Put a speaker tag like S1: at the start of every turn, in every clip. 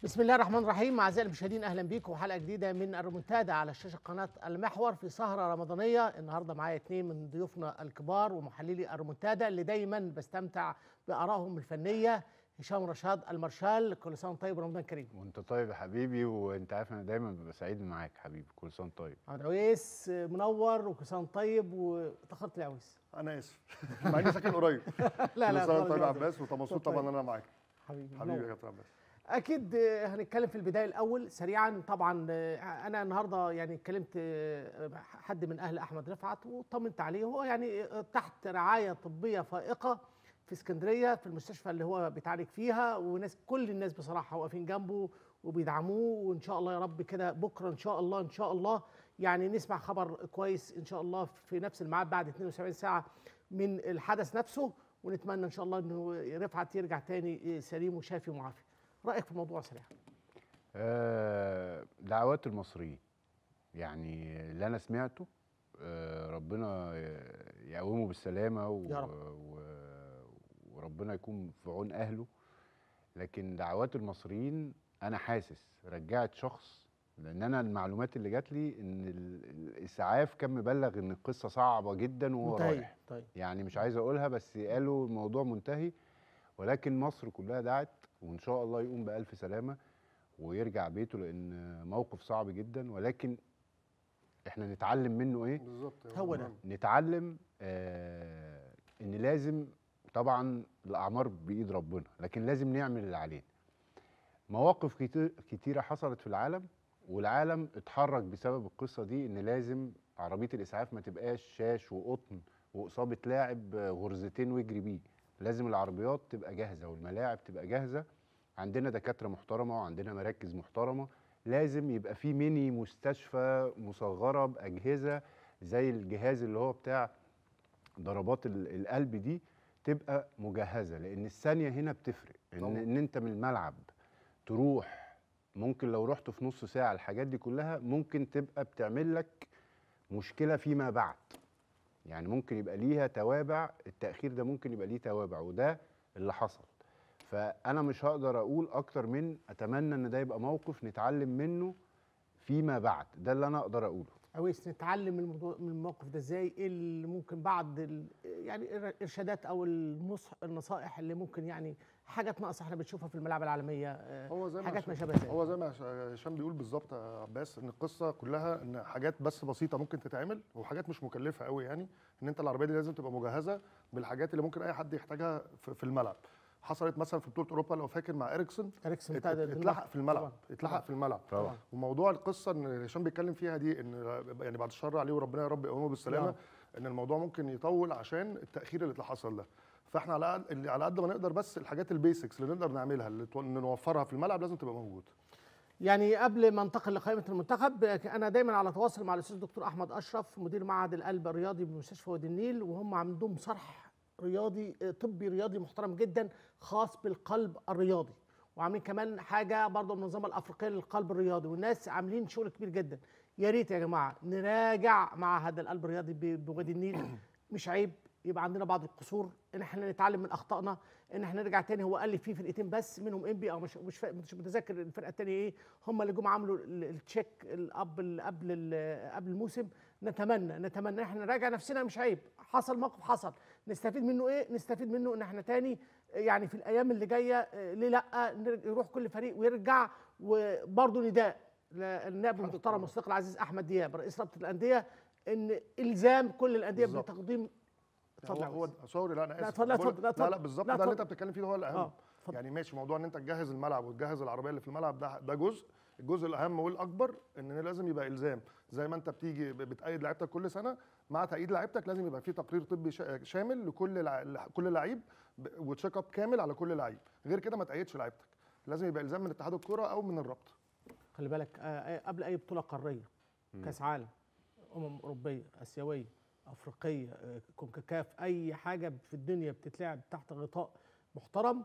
S1: بسم الله الرحمن الرحيم اعزائي المشاهدين اهلا بيكم حلقه جديده من الريمونتادا على شاشه قناه المحور في سهره رمضانيه النهارده معايا اثنين من ضيوفنا الكبار ومحللي الريمونتادا اللي دايما بستمتع بارائهم الفنيه هشام رشاد المارشال كل سنه وأنت طيب رمضان كريم
S2: وانت طيب يا حبيبي وانت عارف انا دايما ببقى سعيد معاك حبيبي كل سنه وأنت طيب
S1: محمد عويس منور وكل سنه وأنت طيب وتاخرت يا عويس
S3: انا اسف مع اني ساكن قريب
S1: لا لا
S3: كل سنه
S1: خالص
S3: وأنت طيب
S1: يا
S3: يا عباس وانت مبسوط
S1: طيب.
S3: طبعا ان انا معاك
S1: حبيبي
S3: حبيبي
S1: منور.
S3: يا كابتن عباس
S1: اكيد آه، هنتكلم في البدايه الاول سريعا طبعا آه، انا النهارده يعني كلمت آه، حد من اهل احمد رفعت وطمنت عليه هو يعني آه، تحت رعايه طبيه فائقه في اسكندريه في المستشفى اللي هو بيتعالج فيها وناس كل الناس بصراحه واقفين جنبه وبيدعموه وان شاء الله يا رب كده بكره ان شاء الله ان شاء الله يعني نسمع خبر كويس ان شاء الله في نفس الميعاد بعد 72 ساعه من الحدث نفسه ونتمنى ان شاء الله انه رفعت يرجع تاني سليم وشافي ومعافي رايك في الموضوع سريع
S2: آه دعوات المصريين يعني اللي انا سمعته آه ربنا يقومه بالسلامه و...
S1: يا رب.
S2: و... وربنا يكون في عون اهله لكن دعوات المصريين انا حاسس رجعت شخص لان انا المعلومات اللي جات لي ان ال- الاسعاف كان مبلغ ان القصه صعبه جدا وهو
S1: منتهي
S2: رايح
S1: طيب
S2: يعني مش عايز اقولها بس قالوا الموضوع منتهي ولكن مصر كلها دعت وان شاء الله يقوم بالف سلامه ويرجع بيته لان موقف صعب جدا ولكن احنا نتعلم منه ايه
S3: بالظبط يا
S1: هو ده.
S3: رب.
S2: نتعلم آه ان لازم طبعا الاعمار بايد ربنا لكن لازم نعمل اللي علينا مواقف كتير كتيره حصلت في العالم والعالم اتحرك بسبب القصه دي ان لازم عربيه الاسعاف ما تبقاش شاش وقطن واصابه لاعب آه، غرزتين ويجري بيه لازم العربيات تبقى جاهزه والملاعب تبقى جاهزه عندنا دكاتره محترمه وعندنا مراكز محترمه لازم يبقى في ميني مستشفى مصغره باجهزه زي الجهاز اللي هو بتاع ضربات ال- القلب دي تبقى مجهزه لان الثانيه هنا بتفرق ان,
S3: طبعاً.
S2: إن انت من الملعب تروح ممكن لو رحت في نص ساعه الحاجات دي كلها ممكن تبقى بتعمل لك مشكله فيما بعد يعني ممكن يبقى ليها توابع التاخير ده ممكن يبقى ليه توابع وده اللي حصل فانا مش هقدر اقول اكتر من اتمنى ان ده يبقى موقف نتعلم منه فيما بعد ده اللي انا اقدر اقوله
S1: عويس نتعلم من الموضوع من الموقف ده ازاي ايه اللي ممكن بعد ال- يعني الارشادات او النصح النصائح اللي ممكن يعني حاجات ناقصه احنا بنشوفها في الملاعب العالميه آه،
S3: هو زي ما
S1: حاجات ما
S3: هشام-
S1: شابه ذلك
S3: هو زي ما هش- هشام بيقول بالظبط يا عباس ان القصه كلها ان حاجات بس بسيطه ممكن تتعمل وحاجات مش مكلفه قوي يعني ان انت العربيه دي لازم تبقى مجهزه بالحاجات اللي ممكن اي حد يحتاجها في في الملعب حصلت مثلا في بطوله اوروبا لو فاكر مع اريكسون
S1: اريكسون
S3: ات-
S1: بتاع ده-
S3: اتلحق في الملعب
S1: طبعاً.
S3: اتلحق في الملعب
S2: طبعا
S3: وموضوع القصه ان هشام بيتكلم فيها دي ان يعني بعد الشر عليه وربنا يا رب يقومه بالسلامه
S1: نعم.
S3: ان الموضوع ممكن يطول عشان التاخير اللي حصل ده فاحنا على قد اللي على قد ما نقدر بس الحاجات البيسكس اللي نقدر نعملها اللي تو- نوفرها في الملعب لازم تبقى موجوده
S1: يعني قبل ما انتقل لقائمه المنتخب انا دايما على تواصل مع الاستاذ دكتور احمد اشرف مدير معهد القلب الرياضي بمستشفى وادي النيل وهم عندهم صرح رياضي آه، طبي رياضي محترم جدا خاص بالقلب الرياضي وعاملين كمان حاجه برضه المنظمه الافريقيه للقلب الرياضي والناس عاملين شغل كبير جدا يا ريت يا جماعه نراجع معهد القلب الرياضي ب- بوادي النيل مش عيب يبقى عندنا بعض القصور ان احنا نتعلم من اخطائنا ان احنا نرجع تاني هو قال لي في فرقتين بس منهم ام بي او مش مش, فا- مش متذكر الفرقه الثانيه ايه هم اللي جم عملوا ال- التشيك الاب ال- قبل ال- قبل الموسم نتمنى نتمنى ان احنا نراجع نفسنا مش عيب حصل موقف حصل نستفيد منه ايه نستفيد منه ان احنا تاني يعني في الايام اللي جايه آه، ليه لا نر- يروح كل فريق ويرجع وبرضه نداء للنائب المحترم والصديق العزيز احمد دياب رئيس رابطه الانديه ان الزام كل الانديه
S3: بالظبط.
S1: بتقديم اتفضل يا
S3: هو
S1: عزيز.
S3: هو سوري لا انا اسف
S1: اتفضل، لا،
S3: بقول-
S1: اتفضل، لا،
S3: لا
S1: اتفضل.
S3: لا بالظبط
S1: لا،
S3: ده اللي انت
S1: اتفضل.
S3: بتتكلم فيه ده هو الاهم
S1: اه اتفضل.
S3: يعني ماشي موضوع ان انت تجهز الملعب وتجهز العربيه اللي في الملعب ده ده جزء الجزء الاهم والاكبر ان لازم يبقى الزام زي ما انت بتيجي ب- بتأيد لعيبتك كل سنه مع تأييد لعيبتك لازم يبقى في تقرير طبي شا- شامل لكل لع... كل لعيب ب- وتشيك اب كامل على كل لعيب غير كده ما تأيدش لعيبتك لازم يبقى الزام من اتحاد الكره او من الرابطه
S1: خلي بالك آه، آه، قبل اي بطوله قاريه كاس عالم امم اوروبيه اسيويه افريقيه آه، كونكاكاف اي حاجه في الدنيا بتتلعب تحت غطاء محترم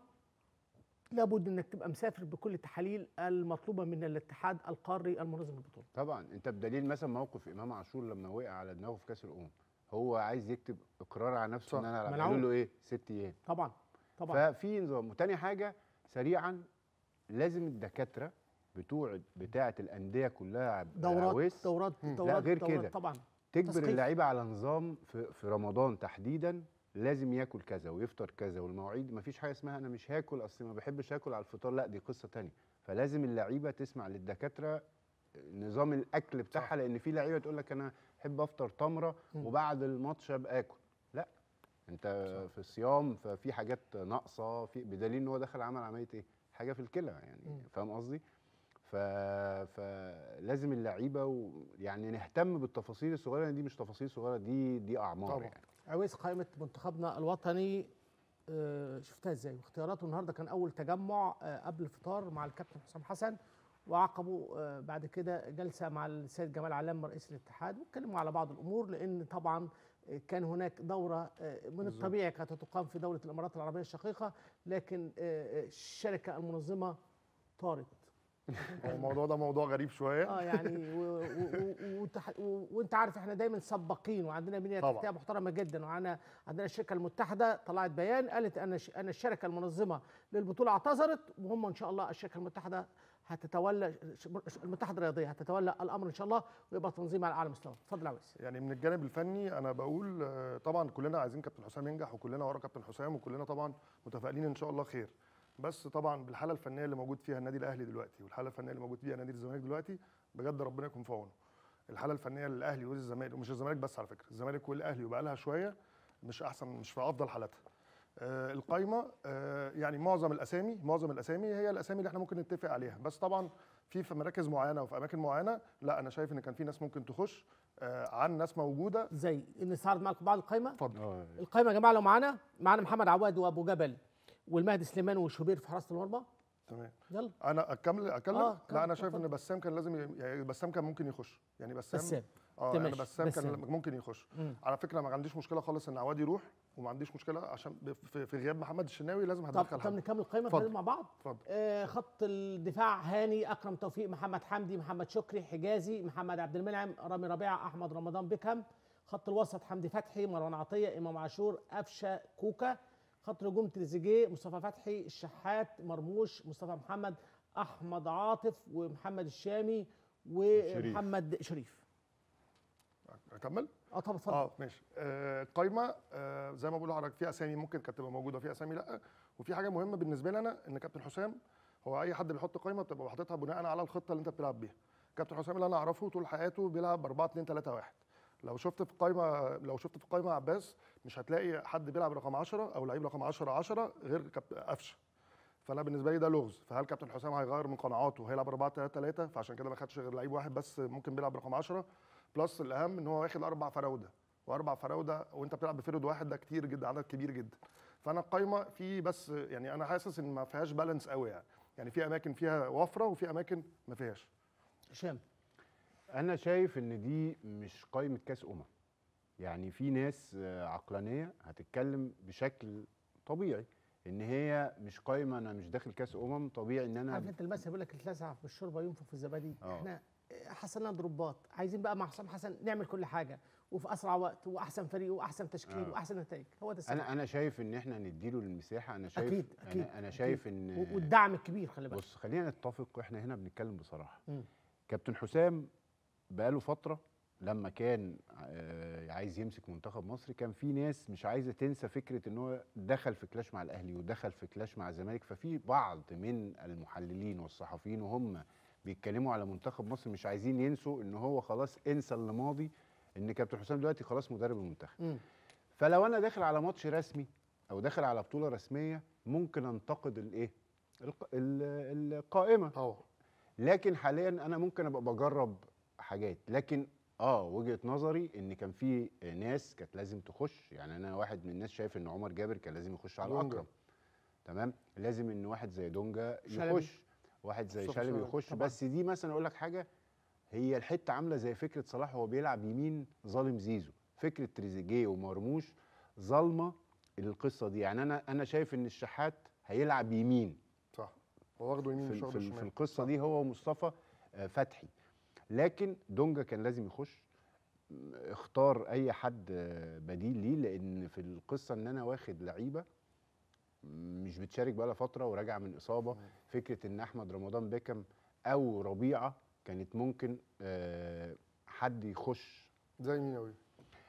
S1: لابد انك تبقى مسافر بكل التحاليل المطلوبه من الاتحاد القاري المنظم للبطوله
S2: طبعا انت بدليل مثلا موقف امام عاشور لما وقع على دماغه في كاس الامم هو عايز يكتب اقرار على نفسه
S3: صح.
S2: ان انا ألعب.
S1: ملعون.
S2: قالوا له ايه ست ايام
S1: طبعا طبعا
S2: ففي نظام وتاني حاجه سريعا لازم الدكاتره بتوع بتاعه الانديه كلها
S1: دورات
S2: عويس
S1: دورات
S3: مم.
S1: دورات
S2: لا، غير
S1: دورات
S2: كده.
S1: طبعا
S2: تجبر
S1: تثقيف.
S2: اللعيبه على نظام في, في رمضان تحديدا لازم ياكل كذا ويفطر كذا والمواعيد مفيش حاجه اسمها انا مش هاكل اصل ما بحبش اكل على الفطار لا دي قصه تانية فلازم اللعيبه تسمع للدكاتره نظام الاكل بتاعها لان في لعيبه تقول لك انا احب افطر تمره
S1: مم.
S2: وبعد الماتش ابقى اكل لا انت في الصيام ففي حاجات ناقصه في بدليل ان هو دخل عمل عمليه ايه حاجه في الكلى يعني
S1: مم.
S2: فاهم قصدي ف... فلازم اللعيبه و... يعني نهتم بالتفاصيل الصغيره لأن دي مش تفاصيل صغيره دي دي اعمار
S3: طبعا.
S2: يعني
S1: عويس قائمة منتخبنا الوطني آه، شفتها ازاي واختياراته النهارده كان اول تجمع آه، قبل الفطار مع الكابتن حسام حسن وعقبوا آه، بعد كده جلسه مع السيد جمال علام رئيس الاتحاد واتكلموا على بعض الامور لان طبعا آه، كان هناك دوره آه، من الطبيعي كانت تقام في دوله الامارات العربيه الشقيقه لكن آه، آه، الشركه المنظمه طارت
S3: هو الموضوع ده موضوع غريب شويه
S1: اه يعني و- و- و- وتح- و- وانت عارف احنا دايما سباقين وعندنا بنيه
S3: طبعا.
S1: تحتيه محترمه جدا وعندنا عندنا الشركه المتحده طلعت بيان قالت ان ش- ان الشركه المنظمه للبطوله اعتذرت وهم ان شاء الله الشركه المتحده هتتولى ش- المتحده الرياضيه هتتولى الامر ان شاء الله ويبقى تنظيم على اعلى مستوى اتفضل يا عويس
S3: يعني من الجانب الفني انا بقول آه، طبعا كلنا عايزين كابتن حسام ينجح وكلنا ورا كابتن حسام وكلنا طبعا متفائلين ان شاء الله خير بس طبعا بالحاله الفنيه اللي موجود فيها النادي الاهلي دلوقتي والحاله الفنيه اللي موجود فيها نادي الزمالك دلوقتي بجد ربنا يكون في عونه الحاله الفنيه للاهلي والزمالك ومش الزمالك بس على فكره الزمالك والاهلي وبقى لها شويه مش احسن مش في افضل حالاتها آه القايمه آه يعني معظم الاسامي معظم الاسامي هي الاسامي اللي احنا ممكن نتفق عليها بس طبعا في في مراكز معينه وفي اماكن معينه لا انا شايف ان كان في ناس ممكن تخش آه عن ناس موجوده
S1: زي نستعرض معاكم بعض القائمه
S3: اتفضل
S2: اه
S1: القائمه يا جماعه لو معانا معانا محمد عواد وابو جبل والمهدي سليمان وشوبير في حراسه المرمى
S3: تمام
S1: يلا
S3: انا اكمل اتكلم
S1: آه،
S3: آه
S1: كمل،
S3: لا انا شايف
S1: اتفضل.
S3: ان بسام كان لازم ي- يعني بسام كان ممكن يخش يعني بسام
S1: بسام
S3: اه
S1: تمام،
S3: يعني بسام كان
S1: بسام.
S3: ممكن يخش
S1: مم.
S3: على فكره ما عنديش مشكله خالص ان عواد يروح وما عنديش مشكله عشان ب- في, في غياب محمد الشناوي لازم
S1: طب
S3: هتدخل
S1: طب
S3: حد
S1: نكمل القائمه
S3: اتفضل.
S1: كده مع بعض
S3: اتفضل
S1: آه، خط الدفاع هاني اكرم توفيق محمد حمدي محمد شكري حجازي محمد عبد المنعم رامي ربيعه احمد رمضان بيكهام خط الوسط حمدي فتحي مروان عطيه امام عاشور قفشه كوكا خط الهجوم تريزيجيه مصطفى فتحي الشحات مرموش مصطفى محمد احمد عاطف ومحمد الشامي ومحمد شريف
S3: اكمل
S1: اه طب اتفضل
S3: اه ماشي آه قايمه آه زي ما بقول لحضرتك في اسامي ممكن كانت تبقى موجوده في اسامي لا وفي حاجه مهمه بالنسبه لي انا ان كابتن حسام هو اي حد بيحط قايمه بتبقى حاططها بناء على الخطه اللي انت بتلعب بيها كابتن حسام اللي انا اعرفه طول حياته بيلعب 4 2 3 1 لو شفت في قايمه لو شفت في قايمه عباس مش هتلاقي حد بيلعب رقم 10 او لعيب رقم 10 10 غير كابتن قفشه فانا بالنسبه لي ده لغز فهل كابتن حسام هيغير من قناعاته هيلعب 4 3 3 فعشان كده ما خدش غير لعيب واحد بس ممكن بيلعب رقم 10 بلس الاهم ان هو واخد اربع فراوده واربع فراوده وانت بتلعب بفرد واحد ده كتير جدا عدد كبير جدا فانا القايمه في بس يعني انا حاسس ان ما فيهاش بالانس قوي يعني يعني في اماكن فيها وفره وفي اماكن ما فيهاش
S1: هشام
S2: انا شايف ان دي مش قائمه كاس امم يعني في ناس آه، عقلانيه هتتكلم بشكل طبيعي ان هي مش قائمه انا مش داخل كاس امم طبيعي ان
S1: عارف
S2: انا
S1: انت المثل بيقول لك اتلسع في الشوربه ينفخ في الزبادي
S2: آه.
S1: احنا حصلنا ضربات عايزين بقى مع حسام حسن نعمل كل حاجه وفي اسرع وقت واحسن فريق واحسن تشكيل
S2: آه.
S1: واحسن نتائج هو ده السبب
S2: انا انا شايف ان احنا نديله المساحه انا شايف
S1: اكيد اكيد
S2: انا, أنا شايف ان
S1: و- والدعم الكبير خلي بالك
S2: بص خلينا نتفق احنا هنا بنتكلم بصراحه
S1: مم.
S2: كابتن حسام بقاله فتره لما كان آه، عايز يمسك منتخب مصر كان في ناس مش عايزه تنسى فكره ان هو دخل في كلاش مع الاهلي ودخل في كلاش مع الزمالك ففي بعض من المحللين والصحفيين وهم بيتكلموا على منتخب مصر مش عايزين ينسوا ان هو خلاص انسى اللي ماضي ان كابتن حسام دلوقتي خلاص مدرب المنتخب
S1: مم.
S2: فلو انا داخل على ماتش رسمي او داخل على بطوله رسميه ممكن انتقد الايه الق- ال- القائمه
S3: طبعا
S2: لكن حاليا انا ممكن ابقى بجرب حاجات لكن اه وجهه نظري ان كان في ناس كانت لازم تخش يعني انا واحد من الناس شايف ان عمر جابر كان لازم يخش على
S3: دونجا.
S2: اكرم تمام لازم ان واحد زي دونجا
S1: شلبي.
S2: يخش واحد زي
S3: مصطفى
S2: شلبي
S3: شلبي.
S2: يخش
S1: طبعاً.
S2: بس دي مثلا اقول لك حاجه هي الحته عامله زي فكره صلاح وهو بيلعب يمين ظالم زيزو فكره تريزيجيه ومرموش ظالمه القصه دي يعني انا انا شايف ان الشحات هيلعب يمين
S3: صح هو واخده يمين
S2: في,
S3: مش
S2: ال-
S3: واخده
S2: في, ال- في
S3: شمال
S2: القصه دي هو ومصطفى آه، فتحي لكن دونجا كان لازم يخش م- اختار اي حد آه، بديل ليه لان في القصه ان انا واخد لعيبه مش بتشارك بقالها فتره وراجعه من اصابه فكره ان احمد رمضان بيكم او ربيعه كانت ممكن آه، حد يخش
S3: زي مين قوي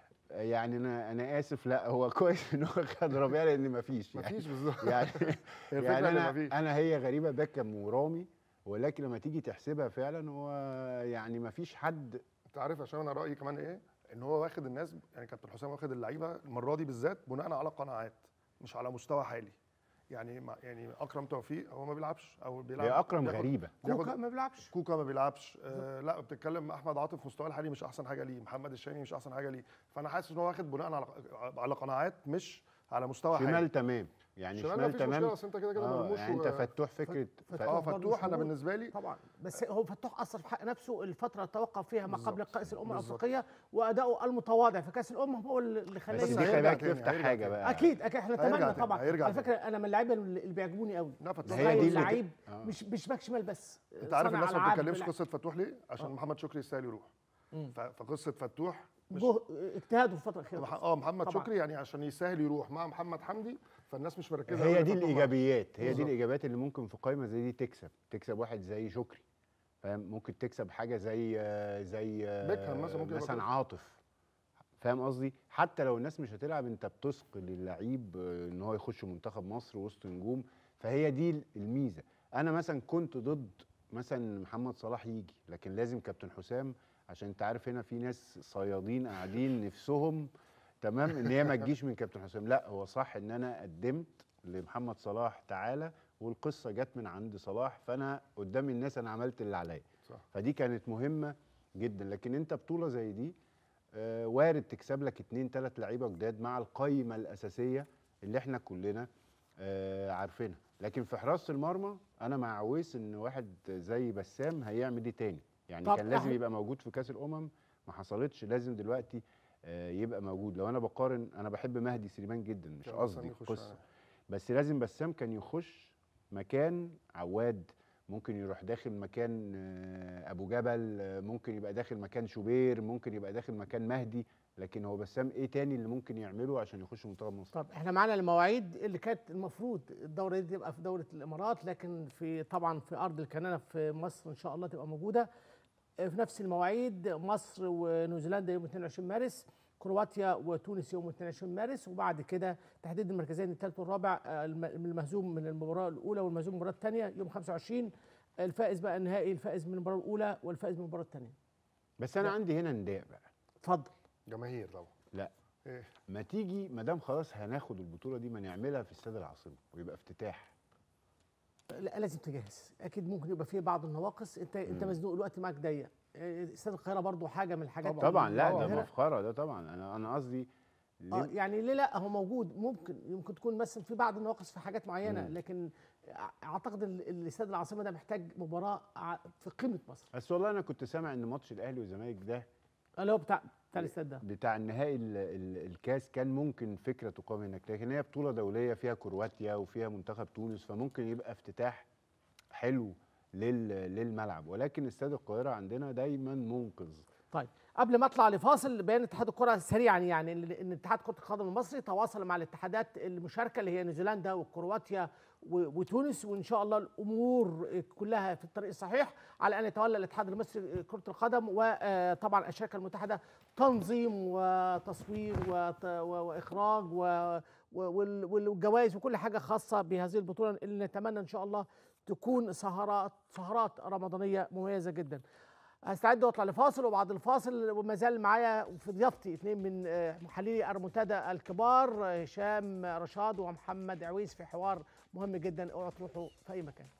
S2: يعني انا انا اسف لا هو كويس ان هو خد ربيعه لان مفيش يعني
S3: مفيش بالظبط
S2: يعني
S3: هي
S2: يعني
S3: فكرة إن
S2: انا
S3: مفيش.
S2: انا هي غريبه بكم ورامي ولكن لما تيجي تحسبها فعلا هو يعني مفيش حد
S3: انت عارف عشان انا رايي كمان ايه ان هو واخد الناس يعني كابتن حسام واخد اللعيبه المره دي بالذات بناء على قناعات مش على مستوى حالي يعني ما يعني اكرم توفيق هو ما بيلعبش او بيلعب
S2: هي اكرم
S3: بياخد-
S2: غريبه
S3: بياخد-
S1: كوكا ما بيلعبش
S3: كوكا ما بيلعبش آه لا بتتكلم احمد عاطف مستواه الحالي مش احسن حاجه ليه محمد الشامي مش احسن حاجه ليه فانا حاسس ان هو واخد بناء على على قناعات مش على مستوى حالي
S2: شمال تمام يعني
S3: شمال
S2: شمال
S3: مفيش مشكله
S2: تمام
S3: بس انت كده كده
S2: آه
S3: مرموش
S2: يعني انت
S3: و-
S2: فتوح فكره
S1: فتوح
S3: اه
S1: برضه
S3: فتوح انا
S1: مشهور.
S3: بالنسبه لي
S1: طبعا بس هو فتوح اثر في حق نفسه الفتره اللي توقف فيها ما قبل
S3: بالظبط.
S1: كاس الامم
S3: بالظبط.
S1: الافريقيه واداؤه المتواضع في كاس الامم هو اللي خلاه
S2: بس
S3: بس
S2: دي
S1: يبقى-
S2: خلي
S3: هيرجع
S2: بالك
S3: تاني،
S2: تفتح
S3: هيرجع
S2: حاجه
S3: تاني.
S2: بقى
S1: اكيد اكيد احنا
S3: هيرجع
S1: نتمنى
S3: تاني،
S1: طبعا
S3: هيرجع
S1: على
S3: تاني.
S1: فكره انا من اللعيبه اللي اللي بيعجبوني قوي
S3: لا فتوح
S2: هي دي اللي
S1: لعيب
S2: آه.
S1: مش مش باك شمال بس
S3: انت عارف
S1: صانع
S3: الناس ما
S1: ألعاب،
S3: بتتكلمش
S1: لا.
S3: قصه فتوح ليه؟ عشان محمد شكري يستاهل يروح
S1: مم.
S3: ف- فقصه فتوح مش
S1: جه اجتهاده في الفتره الاخيره
S3: مح- اه محمد
S1: طبعاً.
S3: شكري يعني عشان يستاهل يروح مع محمد حمدي فالناس مش مركزه
S2: هي
S3: أوي
S2: دي
S3: فتوح مع-
S2: الايجابيات هي دي
S3: بالظبط.
S2: الايجابيات اللي ممكن في قائمه زي دي تكسب تكسب واحد زي شكري فاهم ممكن تكسب حاجه زي آه، زي آه،
S3: بيكهام مثلا ممكن يبقى
S2: مثلا
S3: كويس.
S2: عاطف فاهم قصدي حتى لو الناس مش هتلعب انت بتثقل اللعيب آه، ان هو يخش منتخب مصر وسط نجوم فهي دي الميزه انا مثلا كنت ضد مثلا محمد صلاح يجي لكن لازم كابتن حسام عشان انت عارف هنا في ناس صيادين قاعدين نفسهم تمام ان هي ما تجيش من كابتن حسام لا هو صح ان انا قدمت لمحمد صلاح تعالى والقصه جت من عند صلاح فانا قدام الناس انا عملت اللي عليا
S3: صح.
S2: فدي كانت مهمه جدا لكن انت بطوله زي دي آه، وارد تكسب لك اتنين تلات لعيبه جداد مع القايمه الاساسيه اللي احنا كلنا آه، عارفينها لكن في حراسه المرمى انا مع عويس ان واحد زي بسام هيعمل ايه تاني يعني
S1: طب
S2: كان لازم
S1: إحنا-
S2: يبقى موجود في كاس الامم ما حصلتش لازم دلوقتي آه، يبقى موجود لو انا بقارن انا بحب مهدي سليمان جدا مش
S3: كان
S2: قصدي
S3: بسام يخش
S2: قصه
S3: عليه.
S2: بس لازم بسام كان يخش مكان عواد ممكن يروح داخل مكان آه، ابو جبل آه، ممكن يبقى داخل مكان شوبير ممكن يبقى داخل مكان مهدي لكن هو بسام ايه تاني اللي ممكن يعمله عشان يخش منتخب مصر
S1: طب احنا معانا المواعيد اللي كانت المفروض الدوره دي تبقى في دوله الامارات لكن في طبعا في ارض الكنانه في مصر ان شاء الله تبقى موجوده في نفس المواعيد مصر ونيوزيلندا يوم 22 مارس كرواتيا وتونس يوم 22 مارس وبعد كده تحديد المركزين الثالث والرابع آه، الم- المهزوم من المباراه الاولى والمهزوم من المباراه الثانيه يوم 25 الفائز بقى النهائي الفائز من المباراه الاولى والفائز من المباراه الثانيه
S2: بس انا عندي هنا نداء بقى
S1: اتفضل
S3: جماهير طبعا
S2: لا
S3: ايه
S2: ما تيجي ما دام خلاص هناخد البطوله دي ما نعملها في استاد العاصمه ويبقى افتتاح
S1: لا لازم تجهز اكيد ممكن يبقى فيه بعض النواقص انت انت مزنوق الوقت معاك ضيق آه، استاد القاهره برضو حاجه من الحاجات
S3: طبعاً.
S2: طبعا لا
S3: طبعاً.
S2: ده
S1: هنا-
S2: مفخره ده طبعا انا انا قصدي
S1: اه
S2: ليه-
S1: يعني ليه لا هو موجود ممكن يمكن تكون مثلا في بعض النواقص في حاجات معينه
S2: مم.
S1: لكن أع- اعتقد ال- الاستاد العاصمه ده محتاج مباراه ع- في قمه مصر
S2: بس والله انا كنت سامع ان ماتش الاهلي والزمالك ده
S1: اللي هو بتاع بتاع الاستاد ده
S2: بتاع النهائي ال- ال- الكاس كان ممكن فكره تقام هناك لكن هي بطوله دوليه فيها كرواتيا وفيها منتخب تونس فممكن يبقى افتتاح حلو لل- للملعب ولكن استاد القاهره عندنا دايما منقذ
S1: طيب قبل ما اطلع لفاصل بيان اتحاد الكره سريعا يعني ان إن اتحاد كره القدم المصري تواصل مع الاتحادات المشاركه اللي هي نيوزيلندا وكرواتيا و- وتونس وان شاء الله الامور كلها في الطريق الصحيح على ان يتولى الاتحاد المصري كره القدم وطبعا الشركه المتحده تنظيم وتصوير وت- و- واخراج و- و- وال- والجوائز وكل حاجه خاصه بهذه البطوله اللي نتمنى ان شاء الله تكون سهرات سهرات رمضانيه مميزه جدا. هستعد واطلع لفاصل وبعد الفاصل وما زال معايا في ضيافتي اثنين من آه، محللي ارمنتادا الكبار آه، هشام رشاد ومحمد عويس في حوار مهم جدا اوعوا تروحوا في اي مكان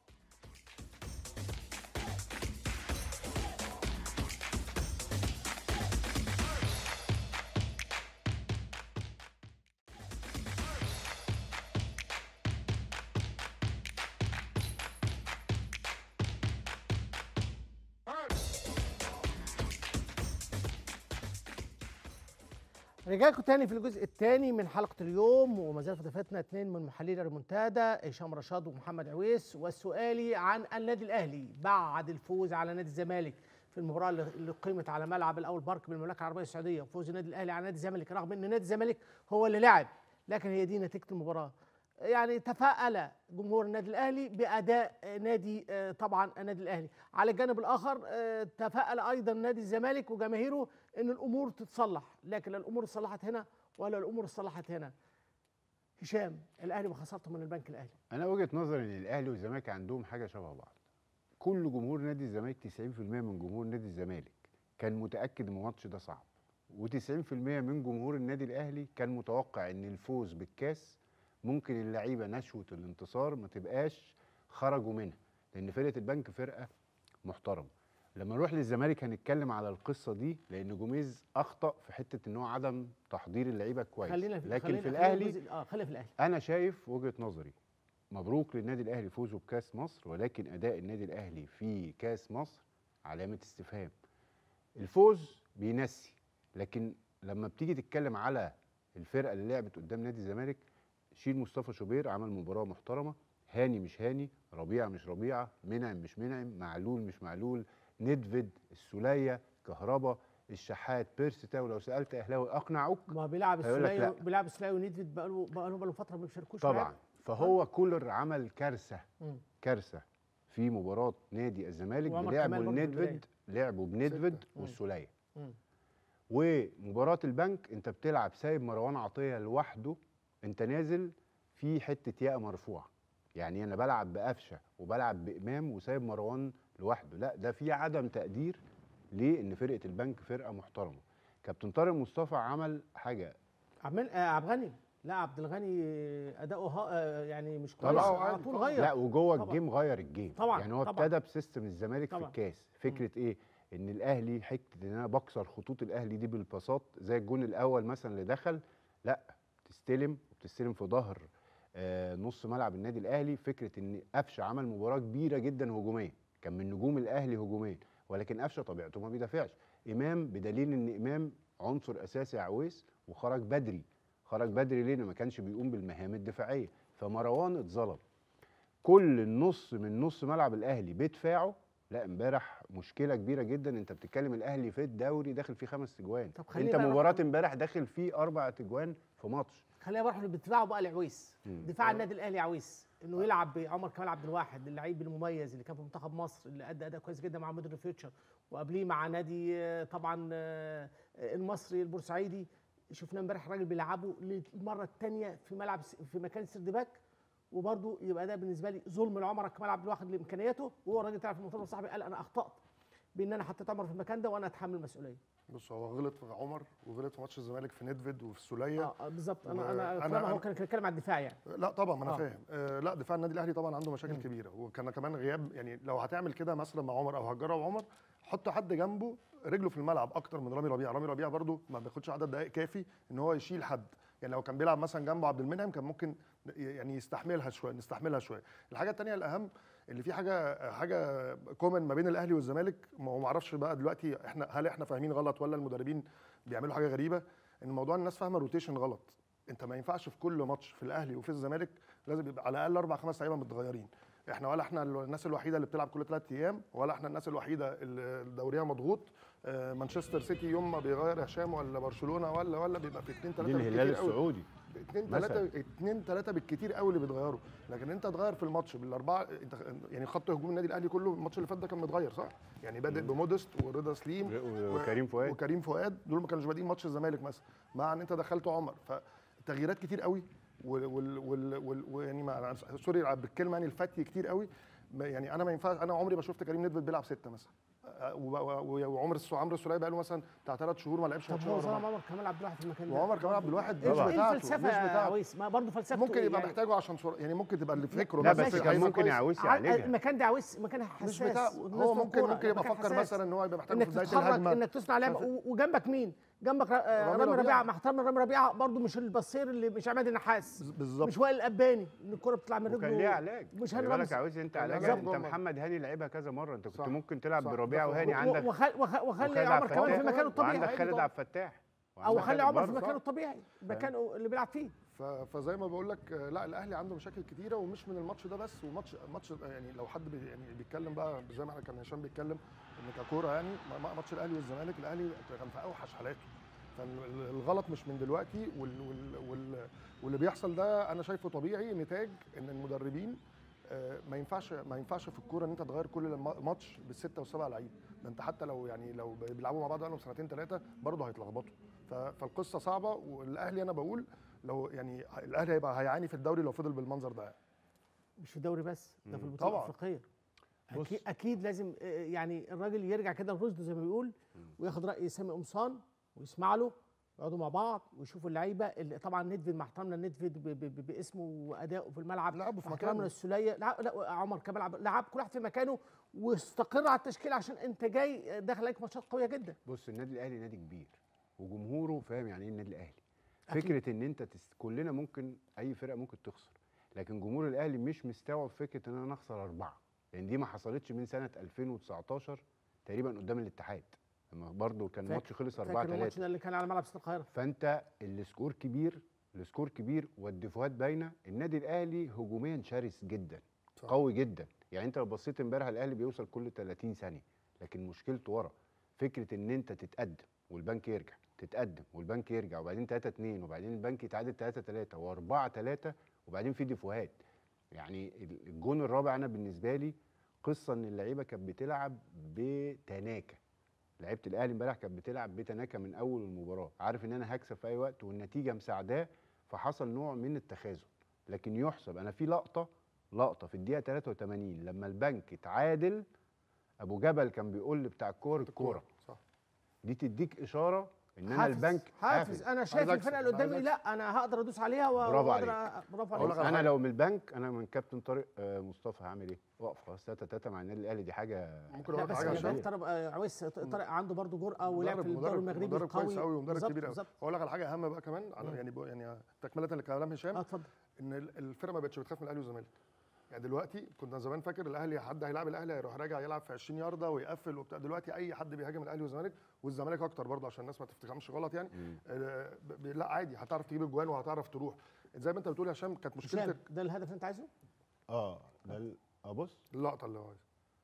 S1: رجعكم تاني في الجزء الثاني من حلقة اليوم وما زال في ضيفتنا اثنين من محللي المنتدى هشام رشاد ومحمد عويس والسؤالي عن النادي الأهلي بعد الفوز على نادي الزمالك في المباراة اللي اللي قيمت على ملعب الأول بارك بالمملكة العربية السعودية وفوز النادي الأهلي على نادي الزمالك رغم أن نادي الزمالك هو اللي لعب لكن هي دي نتيجة المباراة يعني تفاءل جمهور النادي الاهلي باداء نادي آه، طبعا النادي الاهلي على الجانب الاخر آه، تفاءل ايضا نادي الزمالك وجماهيره ان الامور تتصلح لكن لا الامور اتصلحت هنا ولا الامور اتصلحت هنا هشام الاهلي وخسارته من البنك الاهلي
S2: انا وجهه نظري ان الاهلي والزمالك عندهم حاجه شبه بعض كل جمهور نادي الزمالك 90% من جمهور نادي الزمالك كان متاكد ان الماتش ده صعب و90% من جمهور النادي الاهلي كان متوقع ان الفوز بالكاس ممكن اللعيبه نشوه الانتصار ما تبقاش خرجوا منها لان فرقه البنك فرقه محترمه لما نروح للزمالك هنتكلم على القصه دي لان جوميز اخطا في حته ان هو عدم تحضير اللعيبه كويس
S1: خلينا في
S2: لكن
S1: خلينا
S2: في
S1: خلينا
S2: الاهلي
S1: الجزء- اه خلينا في الاهلي
S2: انا شايف وجهه نظري مبروك للنادي الاهلي فوزه بكاس مصر ولكن اداء النادي الاهلي في كاس مصر علامه استفهام الفوز بينسي لكن لما بتيجي تتكلم على الفرقه اللي لعبت قدام نادي الزمالك شيل مصطفى شوبير عمل مباراه محترمه هاني مش هاني ربيعه مش ربيعه منعم مش منعم معلول مش معلول ندفد السوليه كهربا الشحات بيرسي تاو لو سالت اهلاوي اقنعوك
S1: ما بيلعب
S2: هيقول لك
S1: السلاي
S2: لا.
S1: بيلعب السلاي ونيدفيد بقاله بقاله بقاله فتره ما بيشاركوش
S2: طبعا
S1: معاه.
S2: فهو كولر عمل كارثه
S1: مم.
S2: كارثه في مباراه نادي الزمالك
S1: وعمر
S2: بلعبوا
S1: كمال برضه في
S2: الندفد لعبوا بندفد
S1: مم.
S2: والسوليه
S1: مم.
S2: ومباراه البنك انت بتلعب سايب مروان عطيه لوحده انت نازل في حته ياء مرفوعه يعني انا بلعب بقفشه وبلعب بامام وسايب مروان لوحده لا ده في عدم تقدير ليه ان فرقه البنك فرقه محترمه كابتن طارق مصطفى عمل حاجه
S1: عبد المن- آه، عبد الغني لا عبد الغني اداؤه ها- آه، يعني مش كويس
S2: طبعاً.
S1: على طول غير
S2: لا وجوه
S1: طبعاً.
S2: الجيم غير الجيم
S1: طبعاً،
S2: يعني هو
S1: طبعاً.
S2: ابتدى بسيستم الزمالك في
S1: طبعاً.
S2: الكاس فكره ايه ان الاهلي حته ان انا بكسر خطوط الاهلي دي بالباصات زي الجون الاول مثلا اللي دخل لا تستلم وبتستلم في ظهر آه نص ملعب النادي الاهلي فكره ان قفشه عمل مباراه كبيره جدا هجوميه كان من نجوم الاهلي هجوميا ولكن قفشه طبيعته ما بيدافعش امام بدليل ان امام عنصر اساسي يا عويس وخرج بدري خرج بدري ليه لأنه ما كانش بيقوم بالمهام الدفاعيه فمروان اتظلم كل النص من نص ملعب الاهلي بدفاعه لا امبارح مشكله كبيره جدا انت بتتكلم الاهلي في الدوري داخل فيه خمس تجوان
S1: طب خليني
S2: انت
S1: بقى
S2: مباراه
S1: أروح-
S2: امبارح داخل فيه اربع تجوان في ماتش
S1: خلينا نروح بدفاعه بقى لعويس
S2: مم.
S1: دفاع النادي الاهلي عويس انه يلعب بعمر كمال عبد الواحد اللعيب المميز اللي كان في منتخب مصر اللي ادى اداء كويس جدا مع مودرن فيوتشر وقبليه مع نادي آه، طبعا آه، المصري البورسعيدي شفنا امبارح راجل بيلعبه للمره الثانيه في ملعب س- في مكان سردباك وبرضه يبقى ده بالنسبه لي ظلم لعمر كمال عبد الواحد لامكانياته وهو الراجل طلع في المؤتمر الصحفي قال انا اخطات بان انا حطيت عمر في المكان ده وانا اتحمل المسؤوليه
S3: بص هو غلط في عمر وغلط في ماتش الزمالك في ندفد وفي السوليه
S1: اه آه، بالظبط انا
S3: و-
S1: انا
S3: أنا-
S1: طالما هو
S3: أنا-
S1: كان كان بيتكلم على الدفاع يعني
S3: لا طبعا ما انا
S1: آه.
S3: فاهم آه لا دفاع النادي الاهلي طبعا عنده مشاكل
S1: مم.
S3: كبيره وكان كمان غياب يعني لو هتعمل كده مثلا مع عمر او هتجرب عمر حط حد جنبه رجله في الملعب اكتر من رامي ربيعه رامي ربيعه برده ما بياخدش عدد دقائق كافي ان هو يشيل حد يعني لو كان بيلعب مثلا جنبه عبد المنعم كان ممكن يعني يستحملها شويه نستحملها شويه الحاجه الثانيه الاهم اللي في حاجه حاجه كومن ما بين الاهلي والزمالك ما ما اعرفش بقى دلوقتي احنا هل احنا فاهمين غلط ولا المدربين بيعملوا حاجه غريبه ان موضوع الناس فاهمه الروتيشن غلط انت ما ينفعش في كل ماتش في الاهلي وفي الزمالك لازم يبقى على الاقل اربع خمس لعيبه متغيرين احنا ولا احنا الناس الوحيده اللي بتلعب كل ثلاث ايام ولا احنا الناس الوحيده اللي دوريها مضغوط آه، مانشستر سيتي يوم ما بيغير هشام ولا برشلونه ولا ولا بيبقى في اثنين
S2: دي
S3: ثلاثه
S2: الهلال
S3: بالكتير قوي
S2: السعودي
S3: اثنين
S2: مثلاً.
S3: ثلاثه اثنين ثلاثه بالكتير قوي اللي بيتغيروا لكن انت تغير في الماتش بالاربعه انت يعني خط هجوم النادي الاهلي كله الماتش اللي فات ده كان متغير صح؟ يعني بادئ بمودست ورضا سليم
S2: و- وكريم فؤاد
S3: وكريم فؤاد دول ما كانوش بادئين ماتش الزمالك مثلا مع ان انت دخلت عمر فتغييرات كتير قوي وال وال وال وال ويعني ما أنا سوري بالكلمه يعني الفتي كتير قوي ما- يعني انا ما ينفعش انا عمري ما شفت كريم ندفد بيلعب سته مثلا أه، و- و- وعمر السو عمرو السوليه بقى له مثلا بتاع ثلاث شهور ما لعبش
S1: طب
S3: ماتش
S1: هو
S3: ورا
S1: ظلم
S3: بعض.
S1: عمر كمال عبد الواحد في المكان ده
S3: وعمر كمال عبد الواحد
S1: ايه
S3: مش
S2: طبعاً.
S3: بتاعته
S1: الفلسفه
S3: مش
S1: يا
S3: بتاعته
S1: عويس ما برضه فلسفته
S3: ممكن يبقى
S1: يعني
S3: محتاجه عشان صور... يعني ممكن تبقى اللي فكره
S2: لا
S3: بس
S2: بس
S1: ماشي،
S2: كان
S3: عايزه
S2: ممكن
S3: كويس.
S2: يعوز
S1: ع-
S2: يعالجها
S1: المكان ده عويس مكان حساس
S3: مش بتاع
S1: والناس
S3: هو
S1: في
S3: ممكن
S1: الكورة،
S3: ممكن يبقى
S1: مكان
S3: فكر
S1: حساس.
S3: مثلا ان هو يبقى محتاجه
S1: انك
S3: في بدايه
S1: تتحرك
S3: الهجمه
S1: انك تصنع لعبه
S3: شايف-
S1: و- وجنبك مين؟ جنبك را- آه،
S3: رامي
S1: رامي
S3: ربيعة.
S1: ربيعه مع احترامي رامي ربيعه برضه مش البصير اللي مش عماد النحاس
S3: بالظبط
S1: مش وائل الاباني ان الكوره بتطلع من رجله
S2: وكان ليه علاج
S1: مش
S2: خلي
S1: هاني
S2: بالك
S1: رمزي
S2: عاوز انت
S3: كان
S2: علاجها
S3: علاج
S2: انت
S3: جوه.
S2: محمد هاني لعبها كذا مره انت كنت
S3: صح.
S2: ممكن تلعب
S3: صح.
S2: بربيعه
S3: ده
S2: وهاني
S3: هو-
S2: عندك
S1: وخلي وخلي, وخلي
S2: وخالد
S1: عمر
S2: عبد
S1: كمان في
S2: الفتاح.
S1: مكانه الطبيعي
S2: وعندك خالد
S3: طبعاً.
S2: عبد الفتاح
S1: او
S2: وعندك
S1: خلي
S2: خالد
S1: عمر في
S2: برضه.
S1: مكانه الطبيعي مكانه اللي بيلعب فيه
S3: ف... فزي ما بقول لك آه، لا الاهلي عنده مشاكل كتيره ومش من الماتش ده بس وماتش ماتش يعني لو حد بي يعني بيتكلم بقى زي ما احنا كان هشام بيتكلم ان ككوره يعني ما- ما- ماتش الاهلي والزمالك الاهلي كان في اوحش حالاته فالغلط مش من دلوقتي وال وال وال واللي بيحصل ده انا شايفه طبيعي نتاج ان المدربين آه، ما ينفعش ما ينفعش في الكوره ان انت تغير كل الم- ماتش بالسته والسبعه لعيب ده انت حتى لو يعني لو بيلعبوا مع بعض بقالهم سنتين ثلاثه برضه هيتلخبطوا ف- فالقصه صعبه والاهلي انا بقول لو يعني الاهلي هيبقى هيعاني في الدوري لو فضل بالمنظر ده
S1: مش في الدوري بس ده في
S3: مم.
S1: البطوله
S3: طبعاً.
S1: الافريقيه
S2: بص.
S1: اكيد اكيد لازم آه، يعني الراجل يرجع كده لرشده زي ما بيقول وياخد راي سامي قمصان ويسمع له يقعدوا مع بعض ويشوفوا اللعيبه اللي طبعا ندفد مع احترامنا ندفد ب- ب- ب- باسمه وادائه في الملعب
S3: لعبوا في
S1: مع احترامنا
S3: مكانه.
S1: السوليه لا لا عمر كمال عبد لعب كل واحد في مكانه واستقر على التشكيل عشان انت جاي داخل عليك ماتشات قويه جدا
S2: بص النادي الاهلي نادي كبير وجمهوره فاهم يعني ايه النادي الاهلي
S1: أكيد.
S2: فكره ان انت تس... كلنا ممكن اي فرقه ممكن تخسر لكن جمهور الاهلي مش مستوعب فكره ان انا نخسر اربعه لان دي ما حصلتش من سنه 2019 تقريبا قدام الاتحاد لما برضه كان
S1: فاكر-
S2: الماتش خلص 4
S1: فاكر
S2: 3
S1: الماتش ده اللي كان على ملعب استاد القاهره
S2: فانت السكور كبير السكور كبير والدفوات باينه النادي الاهلي هجوميا شرس جدا
S3: صح.
S2: قوي جدا يعني انت لو بصيت امبارح الاهلي بيوصل كل 30 ثانيه لكن مشكلته ورا فكره ان انت تتقدم والبنك يرجع تتقدم والبنك يرجع وبعدين 3 2 وبعدين البنك يتعادل 3 3 و4 3 وبعدين في دفوهات يعني ال- الجون الرابع انا بالنسبه لي قصه ان اللعيبه كانت بتلعب بتناكه لعيبه الاهلي امبارح كانت بتلعب بتناكه من اول المباراه عارف ان انا هكسب في اي وقت والنتيجه مساعداه فحصل نوع من التخاذل لكن يحسب انا في لقطه لقطه في الدقيقه 83 لما البنك اتعادل ابو جبل كان بيقول لي بتاع الكوره الكوره
S3: صح
S2: دي تديك اشاره ان انا
S1: حافز
S2: البنك
S1: حافز انا شايف
S3: عايز
S1: الفرقه
S3: أكسب،
S1: اللي قدامي
S3: عايز
S1: لا انا هقدر ادوس عليها و-
S2: برافو
S1: واقدر
S2: عليك.
S1: أ- برافو
S3: أقول
S1: عليك
S3: لك على
S2: انا
S3: حاجة.
S2: لو من البنك انا من كابتن طارق آه، مصطفى هعمل ايه؟ واقف خلاص 3 3 مع النادي الاهلي دي حاجه
S3: ممكن
S1: لا
S3: اقول لك
S1: بس
S3: حاجه
S1: خلي
S3: عشان
S1: بالك طارق آه، عويس طارق عنده برضه جرأه ولعب في
S3: مدرب
S1: الدوري
S3: مدرب
S1: المغربي
S3: مدرب كويس
S1: قوي
S3: قوي ومدرب
S1: بالظبط،
S3: كبير قوي
S1: بالظبط
S3: اقول لك على حاجه اهم بقى كمان على
S1: مم.
S3: يعني بق- يعني تكمله لكلام هشام
S1: اه اتفضل
S3: ان ال- الفرقه ما بقتش بتخاف من الاهلي والزمالك يعني دلوقتي كنا زمان فاكر الاهلي حد هيلاعب الاهلي هيروح راجع يلعب في 20 يارده ويقفل وبتاع دلوقتي اي حد بيهاجم الاهلي والزمالك والزمالك اكتر برضه عشان الناس ما تفهمش غلط يعني آه، ب- ب- لا عادي هتعرف تجيب اجوان وهتعرف تروح زي ما انت بتقول يا هشام كانت مشكله
S1: هشام ده الهدف اللي انت عايزه؟
S2: اه ده ال- اه بص
S3: اللقطه اللي هو عايزها.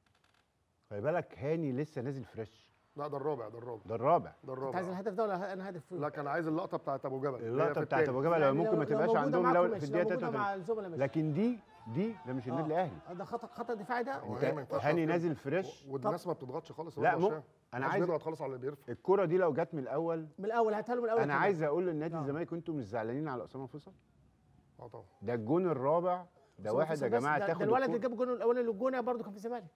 S2: خلي بالك هاني لسه نازل فريش
S3: لا ده الرابع ده الرابع
S2: ده الرابع
S3: ده
S1: انت عايز
S3: الرابع
S1: الهدف ده ولا انا هدف
S3: لا كان عايز اللقطه بتاعت ابو جبل اللي هي
S2: اللقطه
S3: في
S2: بتاعت
S3: التاني.
S2: ابو جبل
S1: يعني
S2: ممكن
S1: لو-
S2: ما
S1: لو
S2: تبقاش
S1: موجودة
S2: عندهم
S1: معاكم
S2: لو
S1: ماشي،
S2: في
S1: لو
S2: الدقيقه
S1: موجودة
S2: 83
S1: مع الزملاء ماشي
S2: لكن دي دي ده مش النادي الاهلي
S1: آه، ده خطا خطا دفاعي ده
S3: هو هي ما
S2: انت
S3: ينفعش
S2: هاني
S3: كده.
S2: نازل فريش
S3: والناس ما بتضغطش خالص
S2: لا،
S3: برضه
S2: مو-
S3: هشام.
S2: انا
S3: الناس
S2: عايز
S3: بيضغط خالص على اللي بيرفع
S2: الكره دي لو جت من الاول
S1: من الاول هاتها له من الاول
S2: انا
S1: كمان.
S2: عايز اقول للنادي
S1: آه.
S2: الزمالك انتوا مش زعلانين على اسامه فيصل
S3: اه طبعا
S2: ده الجون الرابع ده
S1: بس هو
S2: واحد يا
S1: فيصل بس
S2: جماعه
S1: ده-
S2: تاخد
S1: ده الولد اللي
S2: الكرة-
S1: جاب الجون الاولاني للجونه برضه كان في الزمالك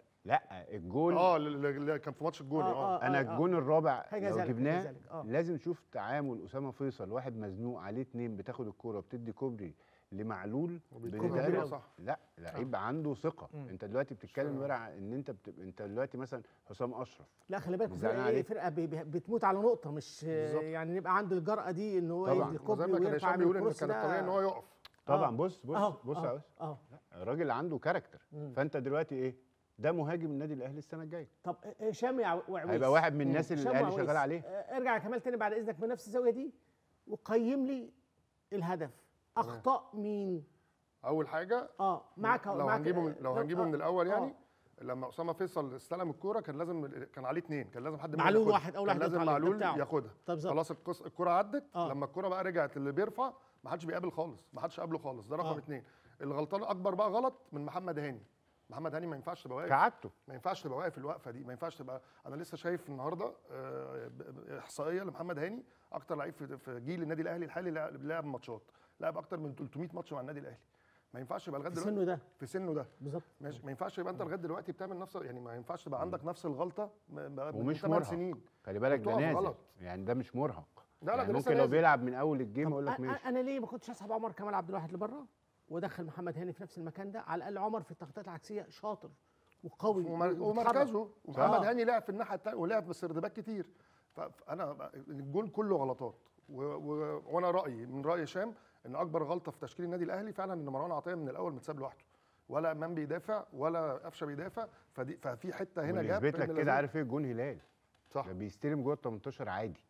S2: لا الجون
S3: اه اللي اللي كان في ماتش الجون
S1: آه،
S3: اه
S1: آه.
S2: انا الجون الرابع
S1: حاجة
S2: لو
S1: ذلك، حاجة
S2: جبناه
S1: ذلك، آه.
S2: لازم نشوف تعامل اسامه فيصل واحد مزنوق عليه اتنين بتاخد الكوره بتدي كوبري لمعلول
S3: وبيكون
S1: كوبري
S2: بتتعرف-
S1: كبير
S3: صح
S2: لا لعيب عنده ثقه
S1: مم.
S2: انت دلوقتي بتتكلم
S3: فاهم.
S2: امبارح ان انت بت... انت دلوقتي مثلا حسام اشرف
S1: لا خلي بالك
S2: مش زعلان
S1: فرقه
S2: عليك.
S1: فرقه بي- بي- بتموت على نقطه مش
S3: بالظبط.
S1: يعني نبقى عنده الجرأه دي ان هو
S2: طبعاً.
S1: يدي
S3: وزي
S1: الكوبري
S3: ما كان
S1: ويرفع
S3: هشام
S1: من
S3: بيقول ان
S1: الكروس
S3: كان
S1: ده.
S3: الطبيعي ان هو يقف
S2: طبعا
S1: آه.
S2: بص بص
S1: أهو،
S2: بص
S1: أهو،
S2: يا باشا
S1: اه
S2: الراجل عنده كاركتر
S1: مم.
S2: فانت دلوقتي ايه ده مهاجم النادي الاهلي السنه الجايه
S1: طب هشام يا وعويس
S2: هيبقى واحد من الناس اللي
S1: هشام
S2: الاهلي
S1: وعويس،
S2: شغال عليه
S1: آه، ارجع يا كمال تاني بعد اذنك من نفس الزاويه دي وقيم لي الهدف اخطاء مين
S3: اول حاجه
S1: اه معاك
S3: لو
S1: معاك
S3: هنجيبه من لو هنجيبه من الاول يعني
S1: آه.
S3: لما اسامه فيصل استلم الكوره كان لازم كان عليه اثنين كان لازم حد منهم
S1: معلول
S3: ياخدها.
S1: واحد، أول
S3: كان
S1: واحد
S3: لازم
S1: يقطع عليه، ده
S3: معلول
S1: بتاعه.
S3: ياخدها
S1: طب بالظبط.
S3: خلاص القص... الكوره عدت
S1: آه.
S3: لما الكوره بقى رجعت اللي بيرفع ما حدش بيقابل خالص ما حدش قابله خالص ده رقم
S1: آه.
S3: اثنين الغلطان اكبر بقى غلط من محمد هاني محمد هاني ما ينفعش تبقى واقف
S2: كعادته
S3: ما ينفعش تبقى واقف الوقفه دي ما ينفعش تبقى انا لسه شايف النهارده آه، ب- ب- احصائيه لمحمد هاني اكتر لعيب في في جيل النادي الاهلي الحالي لعب لعب ماتشات لعب اكتر من 300 ماتش مع النادي الاهلي ما ينفعش يبقى لغايه
S1: في
S3: دلوقتي
S1: سنه ده
S3: في سنه ده
S1: بالظبط
S3: ماشي ما ينفعش يبقى انت لغايه دلوقتي بتعمل نفس يعني ما ينفعش تبقى عندك نفس الغلطه م- بقى من
S2: ومش
S3: 8
S2: مرهق.
S3: سنين
S2: خلي بالك ده
S3: بتقف
S2: نازل
S3: غلط.
S2: يعني ده مش مرهق
S3: لا، لا،
S2: يعني
S3: ده لسه
S2: ممكن لو
S3: نازل.
S2: بيلعب من اول الجيم
S1: طب
S2: اقول لك
S1: أنا-
S2: ماشي
S1: انا ليه ما كنتش اسحب عمر كمال عبد الواحد لبره وادخل محمد هاني في نفس المكان ده على الاقل عمر في التغطيات العكسيه شاطر وقوي
S3: ومر-
S1: وبيتحرك.
S3: ومركزه ومحمد
S1: آه.
S3: هاني لعب في الناحيه الثانيه ولعب بالسردباك كتير ف- فانا الجول كله غلطات و... و... وانا رايي من راي هشام ان اكبر غلطه في تشكيل النادي الاهلي فعلا ان مروان عطيه من الاول متساب لوحده ولا امام بيدافع ولا قفشه بيدافع فدي ففي حته هنا جاب
S2: ونثبت لك
S3: إن
S2: كده
S3: لازم-
S2: عارف ايه جون هلال
S3: صح
S2: ده بيستلم جوه ال 18 عادي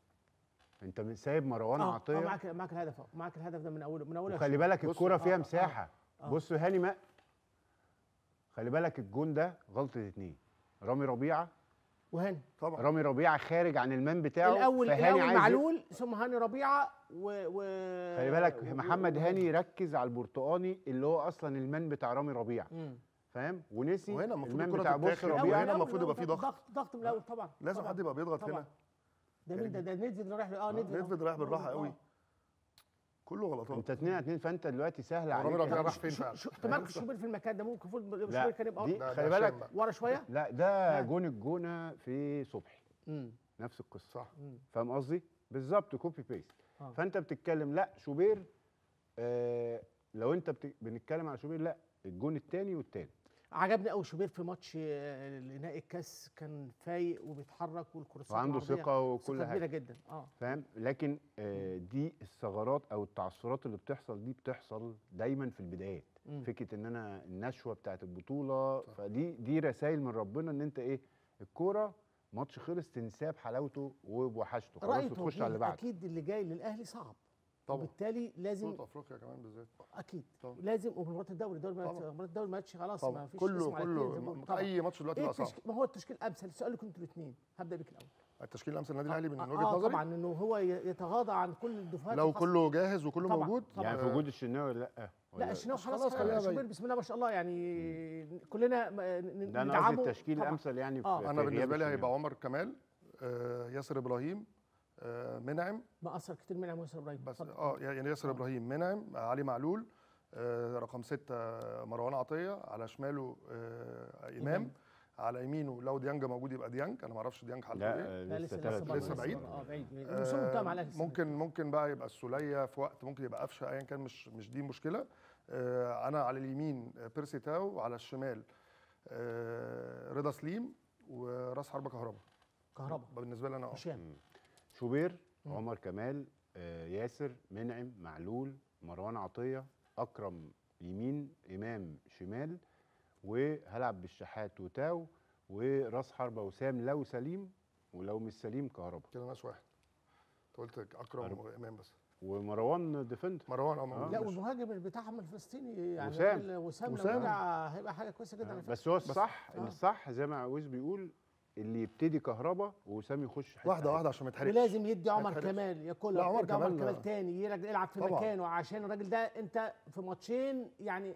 S2: انت من- سايب مروان
S1: اه آه،
S2: عطيه
S1: معاك معاك الهدف اهو معاك الهدف ده من اوله من اوله
S2: وخلي بالك
S3: بص،
S2: الكرة
S3: آه،
S2: فيها
S3: آه،
S2: مساحة
S1: آه.
S2: بص هاني ما خلي بالك الجون ده غلطة اتنين رامي ربيعة
S1: وهاني
S3: طبعا
S2: رامي ربيعه خارج عن المان بتاعه
S1: الاول
S2: فهاني
S1: الاول
S2: عايز
S1: معلول ثم هاني ربيعه و, و...
S2: خلي بالك
S1: و-
S2: محمد
S1: و-
S2: هاني ركز على البرتقاني اللي هو اصلا المان بتاع رامي ربيعه
S1: مم.
S2: فاهم ونسي
S3: وهنا المفروض
S2: المان
S3: الكرة
S2: بتاع بص
S3: تتاخد.
S1: الأول-
S2: ربيعه
S3: وهنا
S1: الأول
S3: المفروض يبقى في ضغط.
S1: ضغط ضغط من الاول طبعا
S3: لازم
S1: طبعاً.
S3: حد يبقى بيضغط
S1: طبعاً.
S3: هنا
S1: ده مين ده ده نيدفيد اللي رايح اه
S3: آه،
S1: نيدفيد
S3: نيدفيد رايح بالراحه
S1: آه.
S3: قوي كله غلطات
S2: انت 2 2 فانت دلوقتي سهل
S3: ورامي
S2: عليك
S3: ربيعة
S2: إنك-
S3: راح فين
S1: شو
S3: فعلا
S1: شو تمركز شوبير في المكان ده ممكن المفروض
S2: لا
S1: شوبير كان يبقى
S2: دي
S3: ده-
S2: خلي
S3: ده
S2: بالك
S3: هشام بقى.
S1: ورا شويه
S2: لا ده
S1: آه.
S2: جون الجونه في صبحي
S1: امم
S2: نفس القصه
S3: صح
S2: فاهم قصدي بالظبط كوبي بيست
S1: آه.
S2: فانت بتتكلم لا شوبير آه لو انت بت... بنتكلم على شوبير لا الجون الثاني والثالث
S1: عجبني قوي شوبير في ماتش آه، نهائي الكاس كان فايق وبيتحرك والكورسات
S2: وعنده
S1: العرضية
S2: ثقه وكل
S1: ثقة كبيره
S2: حاجه
S1: جدا اه
S2: فاهم لكن آه دي الثغرات او التعثرات اللي بتحصل دي بتحصل دايما في البدايات
S1: مم.
S2: فكره ان انا النشوه بتاعت البطوله فدي دي رسائل من ربنا ان انت ايه الكوره ماتش خلص تنساه بحلاوته وبوحشته خلاص
S1: رأي
S2: وتخش على اللي
S1: توجيه
S2: بعده
S1: اكيد اللي جاي للاهلي صعب
S3: طبعا
S1: وبالتالي لازم
S3: بطولة افريقيا كمان بالذات
S1: اكيد
S3: طبعا.
S1: لازم ومباراه الدوري الدوري ما-
S3: طبعا.
S1: مباراه الدوري ماتش خلاص
S3: طبعا
S1: ما فيش
S3: كله
S1: اسم على الاتنين زي ما
S3: كله
S1: بيقولوا. طبعا.
S3: اي ماتش دلوقتي
S1: ايه
S3: بقى صعب
S1: التشكيل ما هو التشكيل الامثل السؤال لكم انتوا الاثنين هبدا بيك الاول
S3: التشكيل الامثل للنادي الاهلي من
S1: آه،
S3: وجهه
S1: آه
S3: نظري
S1: طبعا انه هو ي- يتغاضى عن كل الدفعات
S3: لو
S1: الخاصة.
S3: كله جاهز وكله
S1: طبعاً،
S3: موجود
S1: طبعاً.
S2: يعني في
S3: آه،
S2: وجود الشناوي لا ولا-
S1: لا الشناوي خلاص
S3: خلاص خليها
S1: شوبير
S3: باين.
S1: بسم الله ما شاء الله يعني كلنا م- ن-
S2: ده انا
S1: ندعمه
S2: قصدي التشكيل
S1: طبعاً.
S2: الامثل يعني في
S1: آه.
S2: في
S3: انا
S2: غياب
S3: بالنسبه لي
S2: الشناوي.
S3: هيبقى عمر كمال آه، ياسر ابراهيم آه، منعم
S1: ما اثر كتير من ياسر ابراهيم
S3: بس
S1: اتفضل.
S3: اه يعني ياسر ابراهيم منعم علي معلول آه، رقم ستة مروان عطيه على شماله آه،
S1: إمام.
S3: امام على يمينه لو ديانج موجود يبقى ديانج انا ما اعرفش ديانج حالته
S2: لا
S3: ايه
S2: آه،
S1: لا
S2: لسه
S1: لسه
S2: ثلاث
S1: برضه
S3: لسه بعيد.
S1: اه بعيد الموسم انتهى مع الاهلي
S3: ممكن ممكن بقى يبقى السوليه في وقت ممكن يبقى قفشه ايا كان مش مش دي مشكله آه، انا على اليمين آه، بيرسي تاو وعلى الشمال آه، رضا سليم وراس حربه كهربا
S1: كهربا
S3: بالنسبه لي انا اه
S1: هشام
S2: شوبير
S1: مم.
S2: عمر كمال آه، ياسر منعم معلول مروان عطيه اكرم يمين امام شمال وهلعب بالشحات وتاو وراس حربه وسام لو سليم ولو مش سليم كهربا
S3: كده ناس واحد انت قلت اكرم
S2: أربعة.
S3: وامام بس
S2: ومروان ديفندر
S3: مروان اه موجود
S1: لا
S3: ماشي.
S1: والمهاجم بتاعهم الفلسطيني يعني
S2: وسام.
S1: الراجل وسام لو
S3: وسام.
S1: رجع هيبقى حاجه كويسه جدا على فكرة.
S2: بس هو الصح
S1: آه.
S2: الصح زي ما عويس بيقول اللي يبتدي كهربا وسام يخش حته
S3: واحده
S2: حتة.
S3: واحده عشان ما يتحرقش
S1: ولازم يدي عمر
S3: هيتحرقش.
S1: كمال ياكل
S3: لا، عمر
S1: يدي عمر
S3: كمال-
S1: كمال تاني يرجع يلعب في
S3: طبعاً.
S1: مكانه عشان الراجل ده انت في ماتشين يعني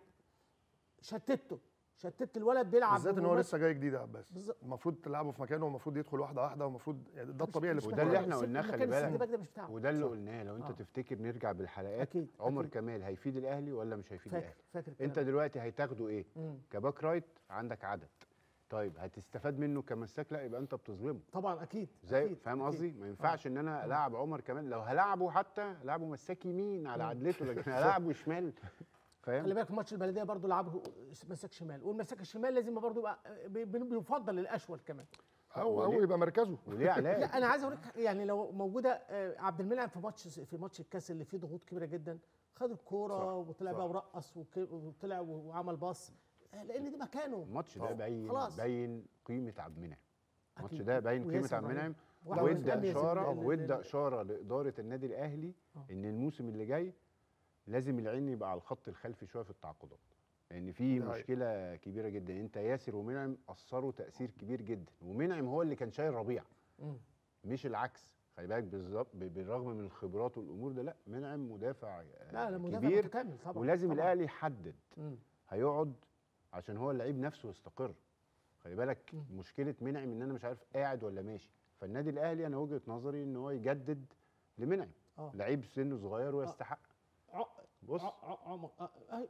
S1: شتته شتت الولد بيلعب
S3: بالذات ان هو
S1: بممارسة-
S3: لسه جاي جديد يا عباس
S1: بالظبط.
S3: المفروض تلعبه في مكانه والمفروض يدخل واحده واحده والمفروض يعني ده الطبيعي اللي
S1: مش
S3: في
S2: وده اللي
S1: مكانه.
S2: احنا
S1: الست-
S2: قلناه، خلي
S1: مكان الست
S2: بالك.
S1: باك ده مش بتاعه
S2: وده اللي
S1: صح.
S2: قلناه لو انت
S1: آه.
S2: تفتكر نرجع بالحلقات
S1: اكيد
S2: عمر
S1: أكيد.
S2: كمال هيفيد الاهلي ولا مش هيفيد
S1: فاكر
S2: الاهلي
S1: فاكر
S2: انت
S1: الكلام ده.
S2: دلوقتي هتاخده ايه
S1: مم.
S2: كباك رايت عندك عدد طيب هتستفاد منه كمساك لا يبقى انت بتظلمه
S1: طبعا اكيد
S2: زي
S1: أكيد.
S2: فاهم
S1: أكيد.
S2: قصدي ما ينفعش ان انا العب عمر كمال لو هلعبه حتى العبه مساك يمين على عدلته لكن هلعبه شمال
S1: خلي
S2: فاهم
S1: بالك في ماتش البلديه برضه لعبه مساك شمال والمساك الشمال لازم برضه يبقى بي- بي- بيفضل الاشول كمان
S3: او او يبقى مركزه
S2: وليه علاج
S1: لا انا عايز اقول لك يعني لو موجوده آه، عبد المنعم في ماتش في ماتش الكاس اللي فيه ضغوط كبيره جدا خد الكوره
S3: صح،
S1: وطلع
S3: صح.
S1: بقى ورقص وك- وطلع وعمل باص آه، لان دي مكانه
S2: الماتش ده
S3: طبعا.
S2: باين
S1: خلاص.
S2: باين قيمه عبد المنعم الماتش
S1: أكيد.
S2: ده باين قيمه
S1: وياسر
S2: عبد المنعم
S1: واحد
S2: وادى
S1: من أهم
S2: اشاره
S1: ال- ال-
S2: وادى
S1: ال-
S2: اشاره لاداره النادي الاهلي
S1: آه.
S2: ان الموسم اللي جاي لازم العين يبقى على الخط الخلفي شويه في التعاقدات لان في
S3: ده حقيقي.
S2: مشكله كبيره جدا انت ياسر ومنعم اثروا تاثير كبير جدا ومنعم هو اللي كان شايل ربيع
S1: مم.
S2: مش العكس خلي بالك بالظبط ب- بالرغم من الخبرات والامور ده لا منعم مدافع آه،
S1: لا لا مدافع
S2: كبير
S1: متكامل طبعا
S2: ولازم
S1: طبعاً.
S2: الاهلي يحدد
S1: مم.
S2: هيقعد عشان هو اللعيب نفسه يستقر خلي بالك
S1: مم.
S2: مشكله منعم ان انا مش عارف قاعد ولا ماشي فالنادي الاهلي انا وجهه نظري ان هو يجدد لمنعم
S1: اه
S2: لعيب سنه صغير ويستحق
S1: ع-
S2: بص
S1: ع- ع- عمر آه، آه،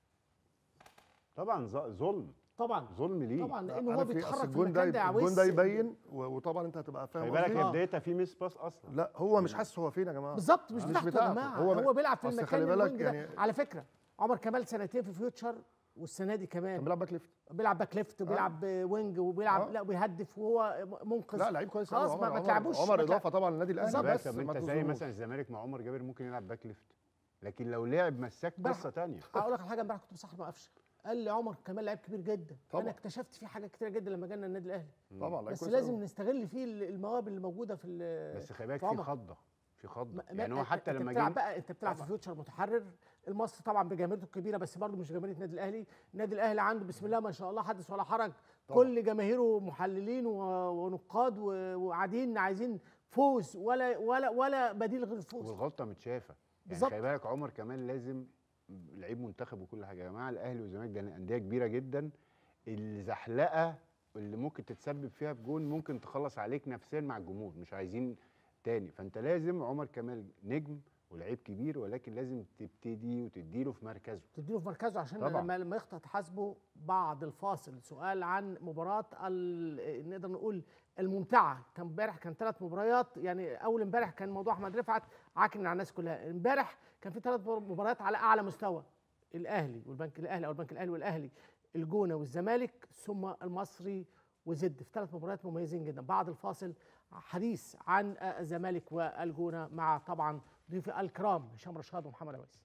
S2: طبعا ظ- ظلم
S1: طبعا
S2: ظلم ليه
S1: طبعا لانه هو
S3: عارف إيه؟ أصل
S1: بيتحرك في
S3: الجون ده
S1: المكان ده يا
S3: الجون
S1: عويس
S3: ده يبين و- وطبعا انت هتبقى
S2: خلي
S3: فاهم
S2: بالك
S3: قصدي
S2: يا
S1: آه.
S2: بدايتها في ميس باس اصلا
S3: لا هو مش حاسس هو فين يا جماعه
S1: بالظبط مش
S3: مش
S1: بتاعته يا
S3: بتاعته.
S1: جماعه
S3: هو
S1: هو,
S3: ب-
S1: بيلعب في
S3: أصل
S1: المكان
S3: خلي بالك
S1: الوينج ده.
S3: يعني-
S1: على فكره عمر كمال سنتين في فيوتشر والسنه دي
S3: كان
S1: كمان
S3: بيلعب باك ليفت
S1: بيلعب باك ليفت وبيلعب وينج وبيلعب
S3: آه.
S1: لا وبيهدف وهو منقذ
S3: لا لعيب كويس
S1: خلاص
S3: أوي.
S1: ما,
S3: عمر-
S1: ما
S3: عمر-
S1: تلعبوش
S3: عمر
S1: ما
S3: اضافه طبعا للنادي الاهلي
S1: بالظبط.
S2: بس
S3: بس
S2: طب
S3: ما
S2: انت زي
S3: تظلموش.
S2: مثلا الزمالك مع عمر جابر ممكن يلعب باك ليفت لكن لو لعب مساك
S1: امبارح-
S2: قصه تانية
S1: هقول لك على حاجه امبارح كنت بصاحب مع قفشه قال لي عمر كمال لعيب كبير جدا
S3: طبعا.
S1: انا اكتشفت فيه حاجات كتيره جدا لما جانا النادي الاهلي
S3: طبعا لعيب
S1: بس
S3: كويس
S1: لازم
S3: أوي.
S1: نستغل فيه ال- المواهب اللي موجوده في ال-
S2: بس خلي بالك
S1: في
S2: في
S1: عمر.
S2: خضه في خضه
S1: ما-
S2: يعني
S1: ما-
S2: هو حتى
S1: انت
S2: لما
S1: بتلعب
S2: جه
S1: بقى انت بتلعب في فيوتشر متحرر المصري طبعا بجماهيرته الكبيره بس برضه مش جماهير النادي الاهلي النادي الاهلي عنده بسم الله ما شاء الله حدث ولا حرج
S3: طبعاً.
S1: كل جماهيره محللين و- ونقاد و- وقاعدين عايزين فوز ولا ولا ولا بديل غير الفوز
S2: والغلطه متشافه يعني
S1: بالظبط.
S2: خلي بالك عمر كمان لازم لعيب منتخب وكل حاجه يا جماعه الاهلي والزمالك ده انديه كبيره جدا الزحلقه اللي ممكن تتسبب فيها في جون ممكن تخلص عليك نفسيا مع الجمهور مش عايزين تاني فانت لازم عمر كمال نجم ولعيب كبير ولكن لازم تبتدي وتديله في مركزه
S1: تديله في مركزه عشان
S2: طبعاً.
S1: لما لما يخطئ تحاسبه بعد الفاصل سؤال عن مباراه ال- نقدر نقول الممتعه كان امبارح كان ثلاث مباريات يعني اول امبارح كان موضوع احمد رفعت عاكن على الناس كلها امبارح كان في ثلاث مباريات على اعلى مستوى الاهلي والبنك الاهلي او البنك الاهلي والاهلي الجونه والزمالك ثم المصري وزد في ثلاث مباريات مميزين جدا بعد الفاصل حديث عن الزمالك والجونه مع طبعا ضيوفي الكرام هشام رشاد ومحمد عويس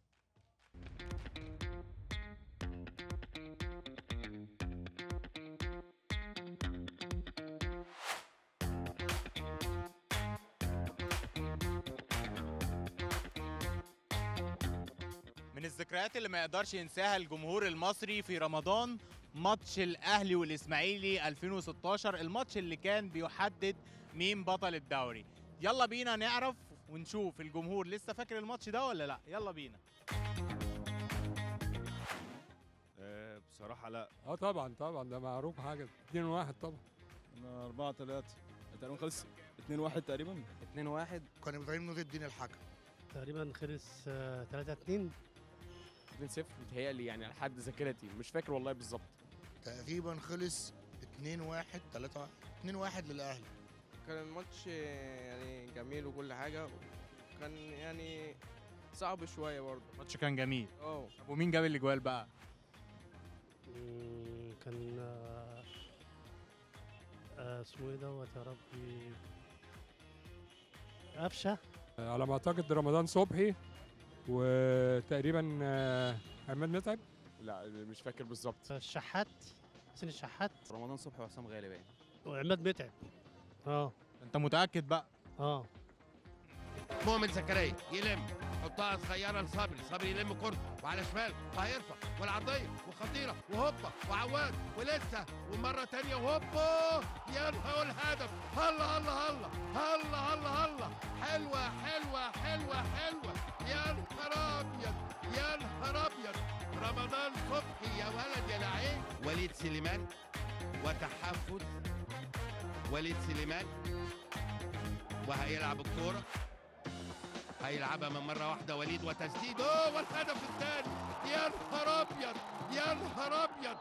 S4: من الذكريات اللي ما يقدرش ينساها الجمهور المصري في رمضان ماتش الاهلي والاسماعيلي 2016 الماتش اللي كان بيحدد مين بطل الدوري يلا بينا نعرف ونشوف الجمهور لسه فاكر الماتش ده ولا لا يلا بينا
S5: آه، بصراحة لا
S6: اه طبعا طبعا ده معروف حاجه 2 1 طبعا
S5: أنا 4 3 تقريبا خلص 2 1 تقريبا
S7: 2 1
S8: كان ابراهيم نور الدين الحكم
S9: تقريبا خلص 3 2
S7: 2 0 متهيألي يعني على حد ذاكرتي مش فاكر والله بالظبط
S8: تقريبا خلص 2 1 3 1 2 1 للاهلي
S10: كان الماتش يعني جميل وكل حاجة كان يعني صعب شوية برضه
S4: الماتش كان جميل
S10: اه
S4: طب ومين جاب الاجوال بقى
S9: كان آه، آه، اسمه ايه دوت يا ربي قفشه
S6: على ما اعتقد رمضان صبحي وتقريبا آه، عماد متعب
S7: لا مش فاكر بالظبط
S9: الشحات حسين الشحات
S7: رمضان صبحي وحسام غالي باين
S9: وعماد متعب اه
S4: انت متاكد بقى
S9: اه
S11: مؤمن زكريا يلم حطها صغيره لصبري صبري يلم كرة وعلى شمال وهيرفع والعرضيه وخطيره وهوبا وعواد ولسه ومره تانية وهوبا يا نهار الهدف هلا هلا هلا هلا هلا هلا حلوه حلوه حلوه حلوه يا نهار ابيض يا نهار ابيض رمضان صبحي يا ولد يا لعيب وليد سليمان وتحفز وليد سليمان وهيلعب الكوره هيلعبها من مره واحده وليد وتسديد اوه والهدف الثاني يا نهار ابيض يا نهار ابيض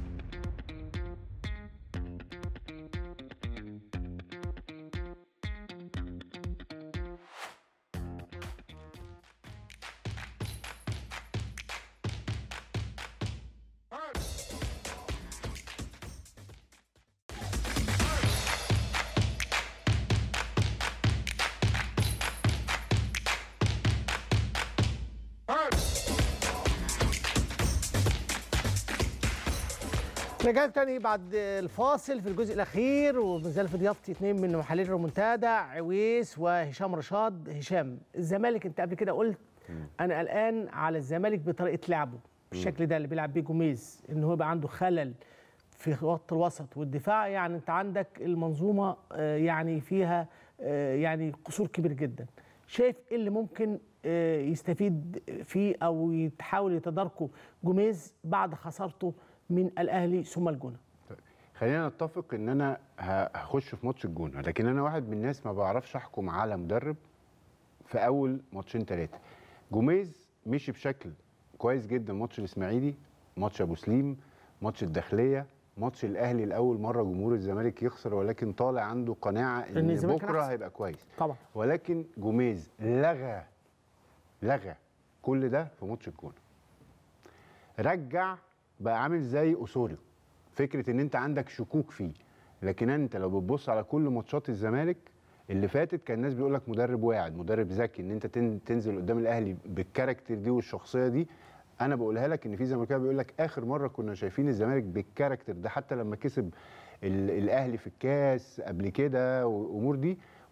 S1: رجعت تاني بعد الفاصل في الجزء الاخير ومازال في ضيافتي اثنين من محللي الريمونتادا عويس وهشام رشاد هشام الزمالك انت قبل كده قلت انا قلقان على الزمالك بطريقه لعبه بالشكل ده اللي بيلعب بيه جوميز ان هو يبقى عنده خلل في خط الوسط والدفاع يعني انت عندك المنظومه آه، يعني فيها آه، يعني قصور كبير جدا شايف ايه اللي ممكن آه، يستفيد فيه او يحاول يتداركه جوميز بعد خسارته من الاهلي ثم الجونه
S2: خلينا نتفق ان انا ه- هخش في ماتش الجونه لكن انا واحد من الناس ما بعرفش احكم على مدرب في اول ماتشين ثلاثه جوميز مشي بشكل كويس جدا ماتش الاسماعيلي ماتش ابو سليم ماتش الداخليه ماتش الاهلي لاول مره جمهور الزمالك يخسر ولكن طالع عنده قناعه
S1: إن
S2: ان
S1: الزمالك كان
S2: بكره
S1: أحسن.
S2: هيبقى كويس
S1: طبعا
S2: ولكن جوميز لغى لغى كل ده في ماتش الجونه رجع بقى عامل زي اسوريو فكره ان انت عندك شكوك فيه لكن انت لو بتبص على كل ماتشات الزمالك اللي فاتت كان الناس بيقول لك مدرب واعد مدرب ذكي ان انت تن- تنزل قدام الاهلي بالكاركتر دي والشخصيه دي انا بقولها لك ان في زملكاوي بيقول لك اخر مره كنا شايفين الزمالك بالكاركتر ده حتى لما كسب ال- الاهلي في الكاس قبل كده والامور دي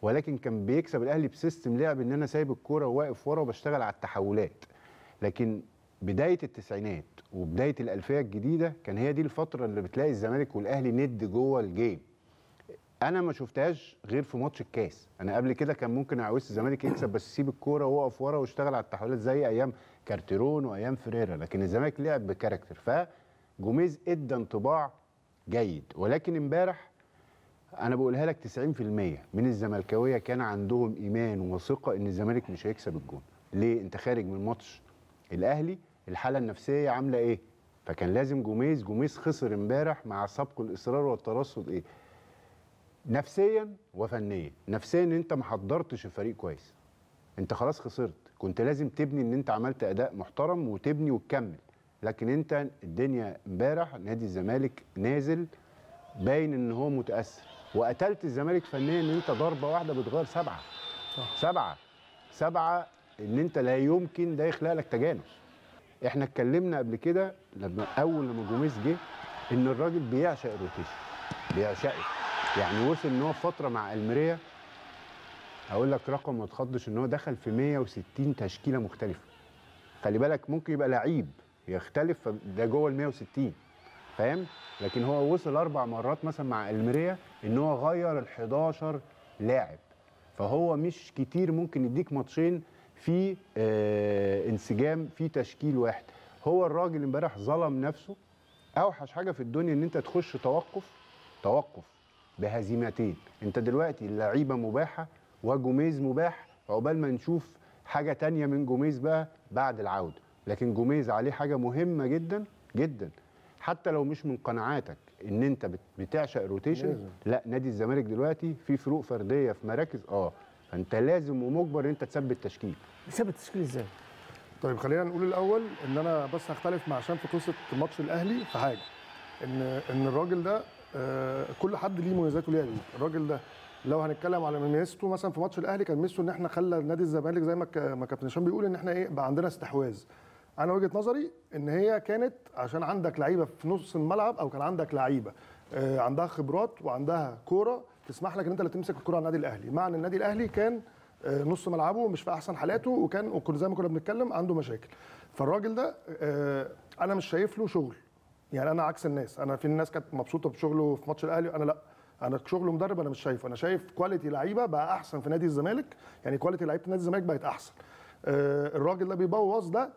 S2: ولكن كان بيكسب الاهلي بسيستم لعب ان انا سايب الكوره وواقف ورا وبشتغل على التحولات لكن بدايه التسعينات وبدايه الالفيه الجديده كان هي دي الفتره اللي بتلاقي الزمالك والاهلي ند جوه الجيم انا ما شفتهاش غير في ماتش الكاس انا قبل كده كان ممكن اعوز الزمالك يكسب بس يسيب الكوره ويقف ورا ويشتغل على التحولات زي ايام كارتيرون وايام فريرا لكن الزمالك لعب بكاركتر فجوميز ادى انطباع جيد ولكن امبارح انا بقولها لك 90% من الزملكاويه كان عندهم ايمان وثقه ان الزمالك مش هيكسب الجون ليه انت خارج من ماتش الاهلي الحاله النفسيه عامله ايه فكان لازم جوميز جوميز خسر امبارح مع سبق الاصرار والترصد ايه نفسيا وفنيا نفسيا ان انت ما حضرتش الفريق كويس انت خلاص خسرت كنت لازم تبني ان انت عملت اداء محترم وتبني وتكمل لكن انت الدنيا امبارح نادي الزمالك نازل باين ان هو متاثر وقتلت الزمالك فنيا ان انت ضربه واحده بتغير سبعه صح. سبعه سبعه ان انت لا يمكن ده يخلق لك تجانس احنا اتكلمنا قبل كده لما اول لما جوميز جه ان الراجل بيعشق الروتيشن بيعشقه يعني وصل ان هو في فتره مع الميريا هقول لك رقم ما تخضش ان هو دخل في 160 تشكيله مختلفه خلي بالك ممكن يبقى لعيب يختلف فده جوه ال 160 فاهم لكن هو وصل اربع مرات مثلا مع الميريا ان هو غير ال 11 لاعب فهو مش كتير ممكن يديك ماتشين في آه انسجام في تشكيل واحد هو الراجل امبارح ظلم نفسه اوحش حاجه في الدنيا ان انت تخش توقف توقف بهزيمتين انت دلوقتي اللعيبه مباحه وجوميز مباح عقبال ما نشوف حاجه تانية من جوميز بقى بعد العوده لكن جوميز عليه حاجه مهمه جدا جدا حتى لو مش من قناعاتك ان انت بت- بتعشق روتيشن
S3: لازم.
S2: لا نادي الزمالك دلوقتي في فروق فرديه في مراكز اه فانت لازم ومجبر ان انت تثبت تشكيل
S1: بيثبت التشكيل ازاي؟
S3: طيب خلينا نقول الاول ان انا بس هختلف مع هشام في قصه ماتش الاهلي في حاجه ان ان الراجل ده آه، كل حد ليه مميزات وليه عيوب الراجل ده لو هنتكلم على ميزته مثلا في ماتش الاهلي كان ميزته ان احنا خلى نادي الزمالك زي ما ك- ما كابتن هشام بيقول ان احنا ايه بقى عندنا استحواذ انا وجهه نظري ان هي كانت عشان عندك لعيبه في نص الملعب او كان عندك لعيبه آه، عندها خبرات وعندها كوره تسمح لك ان انت اللي تمسك الكوره على النادي الاهلي مع ان النادي الاهلي كان آه، نص ملعبه مش في احسن حالاته وكان وكنا زي ما كنا بنتكلم عنده مشاكل فالراجل ده آه، انا مش شايف له شغل يعني انا عكس الناس انا في ناس كانت مبسوطه بشغله في ماتش الاهلي انا لا انا شغله مدرب انا مش شايفه انا شايف كواليتي لعيبه بقى احسن في نادي الزمالك يعني كواليتي لعيبه نادي الزمالك بقت احسن آه، الراجل ده بيبوظ ده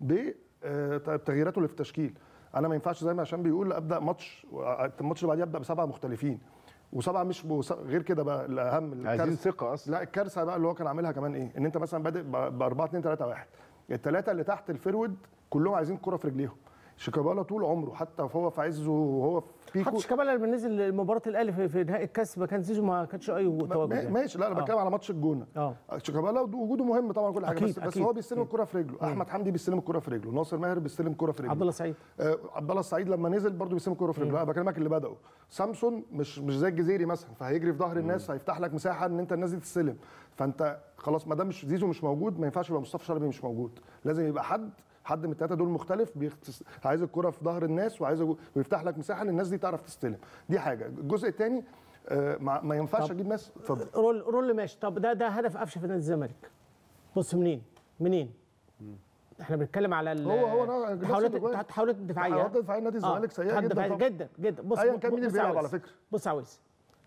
S3: بتغييراته اللي في التشكيل انا ما ينفعش زي ما هشام بيقول ابدا ماتش الماتش اللي بعديه ابدا بسبعه مختلفين وسبعه مش بوس- غير كده بقى الاهم
S2: عايزين
S3: الكارثة-
S2: ثقه اصلا
S3: لا الكارثه بقى اللي هو كان عاملها كمان ايه ان انت مثلا بادئ ب 4 2 3 1 الثلاثه اللي تحت الفيرود كلهم عايزين كره في رجليهم شيكابالا طول عمره حتى وهو في عزه وهو في بيكو
S1: حتى شيكابالا لما نزل مباراه الاهلي في, في نهائي الكاس ما كان زيزو ما كانش اي تواجد
S3: ما-
S1: يعني.
S3: ماشي لا انا
S1: آه.
S3: بتكلم على ماتش الجونه
S1: اه
S3: شيكابالا وجوده مهم طبعا كل حاجه
S1: أكيد،
S3: بس, بس
S1: أكيد،
S3: هو بيستلم
S1: أكيد.
S3: الكره في رجله احمد حمدي بيستلم الكره في رجله ناصر ماهر بيستلم الكره في رجله
S1: عبد الله سعيد
S3: آه، عبد الله السعيد لما نزل برضه بيستلم الكره في رجله لا بكلمك اللي بداوا سامسون مش مش زي الجزيري مثلا فهيجري في ظهر الناس هيفتح لك مساحه ان انت الناس دي تستلم فانت خلاص ما دام مش زيزو مش موجود ما ينفعش يبقى مصطفى شلبي مش موجود لازم يبقى حد حد من الثلاثه دول مختلف بيختص... عايز الكره في ظهر الناس وعايز جو- ويفتح لك مساحه ان الناس دي تعرف تستلم دي حاجه الجزء الثاني ما, ما ينفعش
S1: طب.
S3: اجيب ناس اتفضل
S1: رول رول ماشي طب ده ده هدف قفشه في نادي الزمالك بص منين منين احنا بنتكلم على ال-
S3: هو- هو أنا- نفس
S1: تحولات
S3: الأجوان.
S1: التحولات الدفاعيه
S3: تحولات دفاعية نادي الزمالك سيئة
S1: تحولات
S3: جدا
S1: دفاعية
S3: طبعا.
S1: جدا جدا بص
S3: أيا
S1: بص-
S3: كان مين اللي
S1: بص
S3: بيلعب
S1: عاوز.
S3: على فكرة.
S1: بص عاوز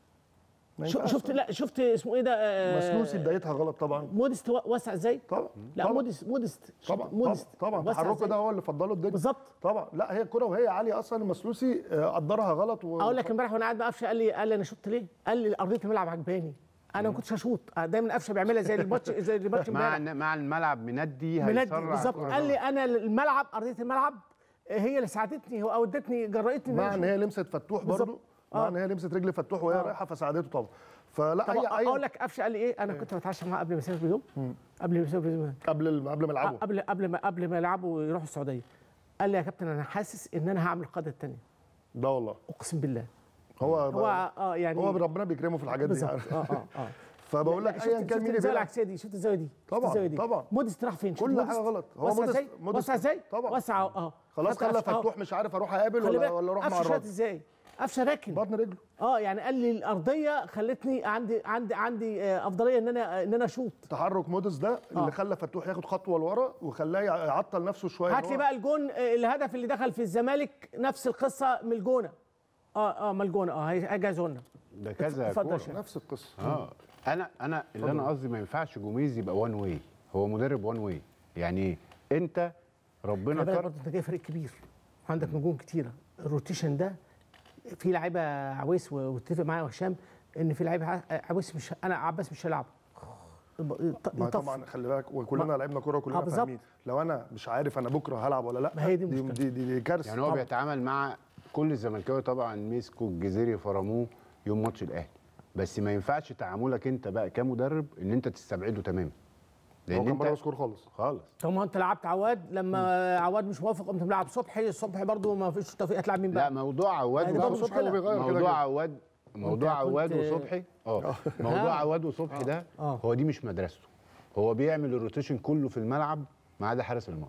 S3: ما
S1: شو-
S3: ينفعش
S1: شفت لا شفت اسمه ايه ده آه،
S3: مسلوسي بدايتها غلط طبعا
S1: مودست و- وسع ازاي؟
S3: طبعا
S1: لا
S3: طبعا.
S1: مودست مودست
S3: طبعا
S1: مودست
S3: طبعا
S1: وسع
S3: تحركه
S1: إزاي؟
S3: ده هو اللي فضله الدنيا
S1: بالظبط
S3: طبعا لا هي الكره وهي عاليه اصلا المسلوسي آه، قدرها غلط و...
S1: اقول لك امبارح وانا قاعد مع قفشه قال لي قال لي انا شطت ليه؟ قال لي ارضيه الملعب عجباني انا ما كنتش هشوط دايما قفشه بيعملها زي الماتش زي الماتش
S2: مع
S1: امبارح
S2: مع الملعب مندي
S1: مندي
S2: هيسرع
S1: بالظبط
S2: الكرة.
S1: قال لي انا الملعب ارضيه الملعب هي اللي ساعدتني هو او ادتني جرأتني إن
S3: مع
S1: أنا
S3: ان
S1: أشوط.
S3: هي لمست فتوح
S1: بالظبط.
S3: برضه مع ان هي لمست رجل فتوح وهي رايحه فساعدته طبعا فلا
S1: طب
S3: اي اي
S1: اقول لك قفشه قال لي ايه انا كنت بتعشى معاه قبل ما اسافر بيوم قبل ما اسافر بيوم
S3: قبل ال- قبل ما يلعبوا
S1: قبل قبل ما قبل ما يلعبوا ويروحوا السعوديه قال لي يا كابتن انا حاسس ان انا هعمل القاده الثانيه
S3: ده والله
S1: اقسم بالله
S3: هو
S1: هو اه يعني
S3: هو ربنا بيكرمه في الحاجات دي
S1: بالظبط
S3: عارف.
S1: اه اه اه
S3: فبقول
S1: لا،
S3: لك
S1: شفت-
S3: ايا كان
S1: شفت
S3: مين اللي
S1: الزاويه
S3: بيلعب
S1: العكسيه دي شفت الزاويه دي شفت
S3: طبعا،
S1: الزاويه دي
S3: طبعا.
S1: مودست راح فين شفت
S3: كل
S1: مودست؟
S3: حاجه غلط هو
S1: وسع
S3: مودست-
S1: ازاي
S3: مودست-
S1: وسع ازاي
S3: طبعا.
S1: وسع اه
S3: خلاص
S1: حتى
S3: خلى
S1: قفشة- آه.
S3: فتوح مش عارف اروح اقابل
S1: خلي
S3: ولا
S1: بالك
S3: ولا اروح
S1: قفشه
S3: مع
S1: شاط
S3: الراجل
S1: ازاي قفشه راكن
S3: بطن رجله
S1: اه يعني قال لي الارضيه خلتني عندي عندي عندي آه، افضليه ان انا ان انا اشوط
S3: تحرك موديس ده اللي
S1: آه.
S3: خلى فتوح ياخد خطوه لورا وخلاه يعطل نفسه شويه
S1: هات لي
S3: هو-
S1: بقى الجون آه، الهدف اللي دخل في الزمالك نفس القصه من الجونه اه اه من الجونه اه هيجهزوا لنا
S2: ده كذا
S1: اتفضل يا
S2: كورة.
S1: شيخ.
S3: نفس القصه
S2: اه انا انا اللي انا قصدي ما ينفعش جوميز يبقى وان واي هو مدرب وان واي يعني ايه انت ربنا
S1: خلي بالك
S2: كر...
S1: برضه انت جاي فريق كبير عندك نجوم كتيره الروتيشن ده في لعيبه عويس و- واتفق معايا وهشام ان في لعيبه ع- عويس مش انا عباس مش هيلعب
S3: ما طبعا خلي بالك وكلنا
S1: ما-
S3: لعبنا كوره
S1: آه،
S3: وكلنا
S1: بالظبط.
S3: فاهمين لو انا مش عارف انا بكره هلعب ولا لا
S1: ما هي دي
S3: دي
S1: المشكلة.
S3: دي, دي, دي كارثه
S2: يعني هو
S3: طبعاً.
S2: بيتعامل مع كل الزملكاويه طبعا مسكوا الجزيري فرموه يوم ماتش الاهلي بس ما ينفعش تعاملك انت بقى كمدرب ان انت تستبعده تماما
S3: هو كان بره سكور خالص
S2: خالص
S1: طب ما انت لعبت عواد لما عواد مش موافق قمت ملعب صبحي الصبحي برضه ما فيش توفيق هتلعب مين بقى؟
S2: لا موضوع عواد
S1: يعني ده
S2: وصبحي-
S1: مشكلة.
S2: موضوع عواد موضوع
S1: وانت
S2: عواد
S1: كنت-
S2: وصبحي اه موضوع
S1: آه.
S2: عواد وصبحي ده هو دي مش مدرسته هو بيعمل الروتيشن كله في الملعب ما عدا حارس المرمى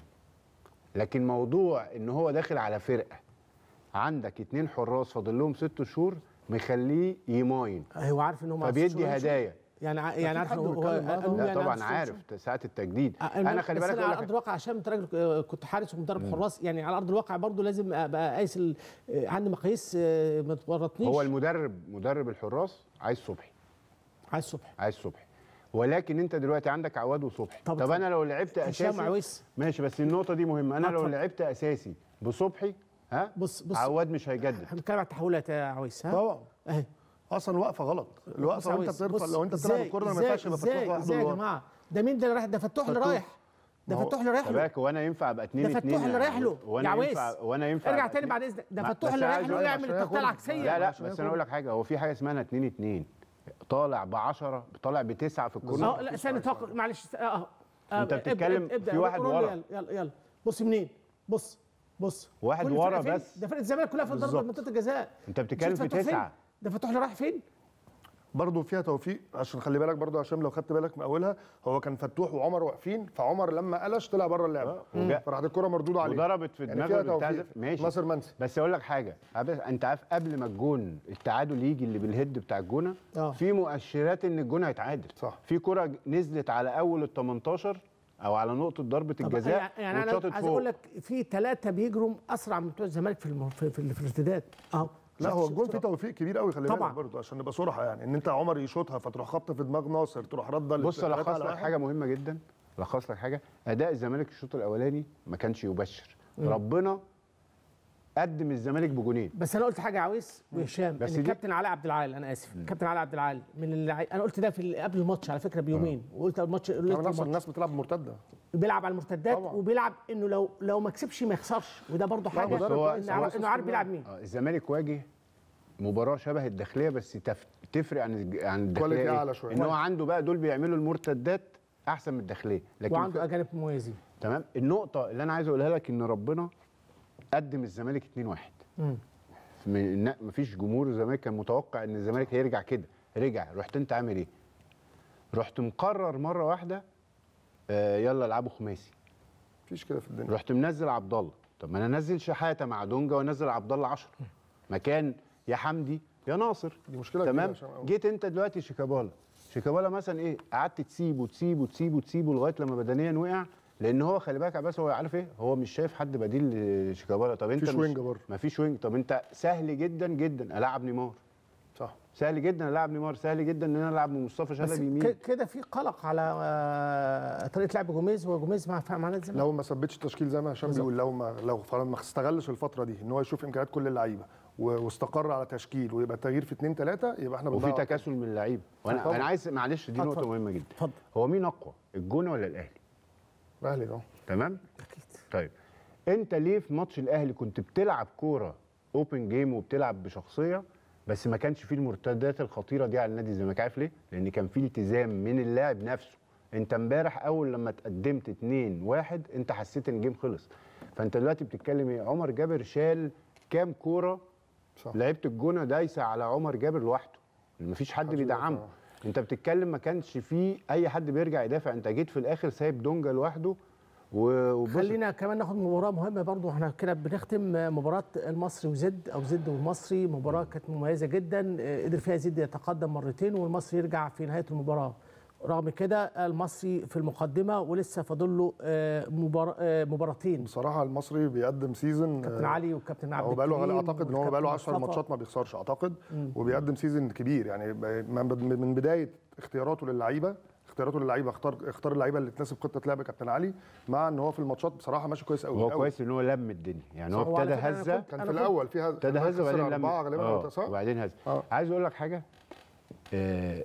S2: لكن موضوع ان هو داخل على فرقه عندك اتنين حراس فاضل لهم ست شهور مخليه يماين
S1: هو عارف ان هو ما
S2: فبيدي
S1: عرفش يمشي.
S2: هدايا
S1: يعني ع- يعني عارف
S3: حد
S1: ان هو
S3: بيتكلم معاه
S1: قالوا
S2: لا
S1: يعني
S2: طبعا
S1: عارف
S2: عارف ساعه التجديد
S1: آه،
S2: انا خلي
S1: بس
S2: بالك
S1: انا
S2: أقول
S1: على
S2: لك
S1: ارض الواقع عشان انت راجل آه، كنت حارس ومدرب حراس يعني على ارض الواقع برضه لازم ابقى قايس ال- آه، عندي مقاييس آه، ما تورطنيش
S2: هو المدرب مدرب الحراس عايز صبحي
S1: عايز صبحي
S2: عايز صبحي ولكن انت دلوقتي عندك عواد وصبحي
S1: طب
S2: طب, انا لو لعبت
S1: هشام
S2: اساسي
S1: عويس.
S2: ماشي بس النقطه دي مهمه انا لو
S1: اتفضل.
S2: لعبت اساسي بصبحي ها
S1: بص بص
S2: عواد مش هيجدد
S1: احنا بنتكلم على التحولات يا عويس ها
S3: طبعا
S1: اهي
S3: اصلا واقفه غلط
S1: بص
S3: الوقفه
S1: يا
S3: وانت
S1: عويس،
S3: بترفع
S1: بص،
S3: لو انت بتلعب
S1: إزاي-
S3: الكوره ما
S1: إزاي-
S3: ينفعش يبقى فتوح
S1: ازاي
S3: لوحده
S1: ازاي يا
S3: لوحده.
S1: جماعه ده مين ده اللي رايح ده فتوح اللي
S3: فتوح.
S1: رايح ده
S3: ما هو-
S1: فتوح اللي رايح له
S2: تباك وانا ينفع ابقى 2
S1: ده
S2: 2
S1: فتوح اللي رايح له يا
S2: وانا
S1: عويس
S2: ينفع وانا ينفع
S1: ارجع
S2: أبقى
S1: تاني
S2: اتنين-
S1: بعد اذنك ده
S2: ما-
S1: فتوح
S2: بس
S1: اللي رايح
S2: عايز
S1: له
S2: أقول لك
S1: يعمل
S3: عشان
S1: التغطيه
S3: ياخد-
S1: العكسيه
S2: لا لا
S3: عشان
S2: بس
S3: ياخد-
S2: انا اقول لك حاجه هو في حاجه اسمها 2 2 طالع ب 10 طالع بتسعه في
S1: اه
S2: الكورنر
S1: لا ثاني توقف معلش اه اه
S2: أنت
S1: ابدأ-
S2: بتتكلم
S1: ابدأ- ابدأ.
S2: في واحد
S1: قول لي
S2: ورا.
S1: يلا يلا يلا بص منين بص بص
S2: واحد
S1: كل الفرقة
S2: ورا
S1: فين؟
S2: بس.
S1: ده فرقه الزمالك كلها في ضربه
S3: بالظبط.
S1: منطقه الجزاء
S2: انت بتتكلم
S1: شوف
S2: في
S1: فتوح فين؟
S2: تسعه
S1: ده فتوح اللي رايح فين؟
S3: برضه فيها توفيق عشان خلي بالك برضه هشام لو خدت بالك من اولها هو كان فتوح وعمر واقفين فعمر لما قلش طلع بره اللعبه
S2: وجا-
S3: فراحت الكوره مردوده عليه
S2: وضربت في
S3: يعني
S2: دماغه
S3: فيها
S2: اللي بتاع
S3: توفيق.
S2: ده. ماشي
S3: ناصر منسي
S2: بس اقول لك حاجه عبس- انت عارف قبل ما الجون التعادل يجي اللي بالهيد بتاع الجونه
S1: آه.
S2: في مؤشرات ان الجون هيتعادل
S3: صح.
S2: في كره نزلت على اول ال 18 او على نقطه ضربه
S1: طب
S2: الجزاء
S1: يعني- يعني انا
S2: واتشاطت
S1: عايز
S2: فوق.
S1: اقول لك في ثلاثه بيجروا اسرع من بتوع الزمالك في الم... في, في, في الارتداد اهو
S3: لا
S1: شفت-
S3: هو
S1: شفت
S3: الجون فيه
S1: رأ-
S3: توفيق كبير قوي خلي بالك
S1: طبعاً.
S3: برضه عشان نبقى صراحه يعني ان انت عمر يشوطها فتروح خبطه في دماغ ناصر تروح رده
S2: بص
S3: للثلاثة
S2: الخص
S3: على
S2: لك
S3: واحد.
S2: حاجه مهمه جدا الخص لك حاجه اداء الزمالك الشوط الاولاني ما كانش يبشر ربنا قدم الزمالك بجونين
S1: بس انا قلت حاجه يا عويس وهشام
S2: بس
S1: ان
S2: دي-
S1: الكابتن علاء عبد العال انا اسف الكابتن علاء عبد العال من اللعي... انا قلت ده في ال- قبل الماتش على فكره بيومين وقلت قبل الماتش قلت
S3: طبعاً اصلا
S1: الماتش
S3: الناس بتلعب مرتده
S1: بيلعب على المرتدات
S3: طبعاً.
S1: وبيلعب انه لو لو ما كسبش ما يخسرش وده برضه حاجه
S3: مدرب
S2: هو-
S3: كويس،
S1: إن
S3: هو
S1: عارف-
S3: أساس
S1: انه عارف
S3: كلها.
S1: بيلعب مين
S2: آه، الزمالك واجه مباراه شبه الداخليه بس تف... تفرق عن الج- عن الداخليه
S3: كواليتي
S2: إيه؟
S3: أعلى شوية.
S2: ان هو عنده بقى دول بيعملوا المرتدات احسن من الداخليه لكن
S1: وعنده
S2: في...
S1: اجانب مميزين
S2: تمام النقطه اللي انا عايز اقولها لك ان ربنا قدم الزمالك 2-1
S1: مم.
S2: من مفيش جمهور الزمالك كان متوقع ان الزمالك هيرجع كده رجع رحت انت عامل ايه رحت مقرر مره واحده آه يلا العبوا خماسي
S3: مفيش كده في الدنيا
S2: رحت منزل عبد الله طب ما انا انزل شحاته مع دونجا وانزل عبد الله 10 مكان يا حمدي يا ناصر
S3: دي مشكله
S2: تمام
S3: كبيرة عشان أقول.
S2: جيت انت دلوقتي شيكابالا شيكابالا مثلا ايه قعدت تسيبه تسيبه تسيبه تسيبه لغايه لما بدنيا وقع لان هو خلي بالك يا عباس هو عارف ايه هو مش شايف حد بديل لشيكابالا طب انت
S3: مفيش
S2: مش
S3: وينج برضه.
S2: مفيش وينج طب انت سهل جدا جدا العب نيمار
S3: صح
S2: سهل جدا العب نيمار سهل جدا ان انا العب مصطفى
S1: بس
S2: شلبي
S1: ك-
S2: يمين
S1: كده في قلق على آه، طريقه لعب جوميز وجوميز مع مع نادي الزمالك
S3: لو ما ثبتش التشكيل زي ما هشام بيقول لو ما لو فعلا ما استغلش الفتره دي ان هو يشوف امكانيات كل اللعيبه و- واستقر على تشكيل ويبقى التغيير في اثنين ثلاثه يبقى احنا
S2: وفي
S3: بنضيع
S2: تكاسل من اللعيبه وانا
S3: طبعا.
S2: انا عايز معلش دي نقطه
S1: اتفضل.
S2: مهمه جدا
S1: اتفضل
S2: هو مين اقوى الجونه ولا الاهلي
S3: الاهلي ده
S2: تمام
S1: اكيد
S2: طيب انت ليه في ماتش الاهلي كنت بتلعب كوره اوبن جيم وبتلعب بشخصيه بس ما كانش فيه المرتدات الخطيره دي على نادي الزمالك عارف ليه لان كان فيه التزام من اللاعب نفسه انت امبارح اول لما تقدمت 2 1 انت حسيت ان الجيم خلص فانت دلوقتي بتتكلم ايه عمر جابر شال كام كوره
S3: صح.
S2: لعيبه الجونه دايسه على عمر جابر لوحده مفيش حد
S3: محدش
S2: بيدعمه
S3: بيدافع.
S2: انت بتتكلم ما كانش فيه اي حد بيرجع يدافع انت جيت في الاخر سايب دونجا لوحده و- وبص
S1: خلينا كمان ناخد مباراه مهمه برضو احنا كده بنختم مباراه المصري وزد او زد والمصري مباراه كانت مميزه جدا آه، قدر فيها زد يتقدم مرتين والمصري يرجع في نهايه المباراه رغم كده المصري في المقدمه ولسه فاضل له آه، مبار- آه، مباراتين
S3: بصراحه المصري بيقدم سيزون
S1: كابتن علي وكابتن عبد
S3: هو بقاله
S1: الكريم
S3: اعتقد ان هو بقاله 10
S1: والكابتن مصطفى.
S3: ماتشات ما بيخسرش اعتقد
S1: مم.
S3: وبيقدم سيزون كبير يعني ب- من من بدايه اختياراته للعيبه اختياراته للعيبه اختار اختار اللعيبه اللي تناسب خطه لعب كابتن علي مع ان هو في الماتشات بصراحه ماشي كويس قوي
S2: هو
S3: قوي.
S2: كويس ان هو لم الدنيا يعني
S3: صح.
S2: هو
S3: هو على
S2: ابتدى
S3: فكرة أنا
S2: هزه
S3: كنت- كان في الأول فيها-
S2: ابتدى هزه
S3: خسر
S2: وبعدين لم
S3: أربعة غالباً
S2: آه،
S3: ولا صح؟
S2: وبعدين هزه
S3: آه.
S2: عايز اقول لك حاجه آه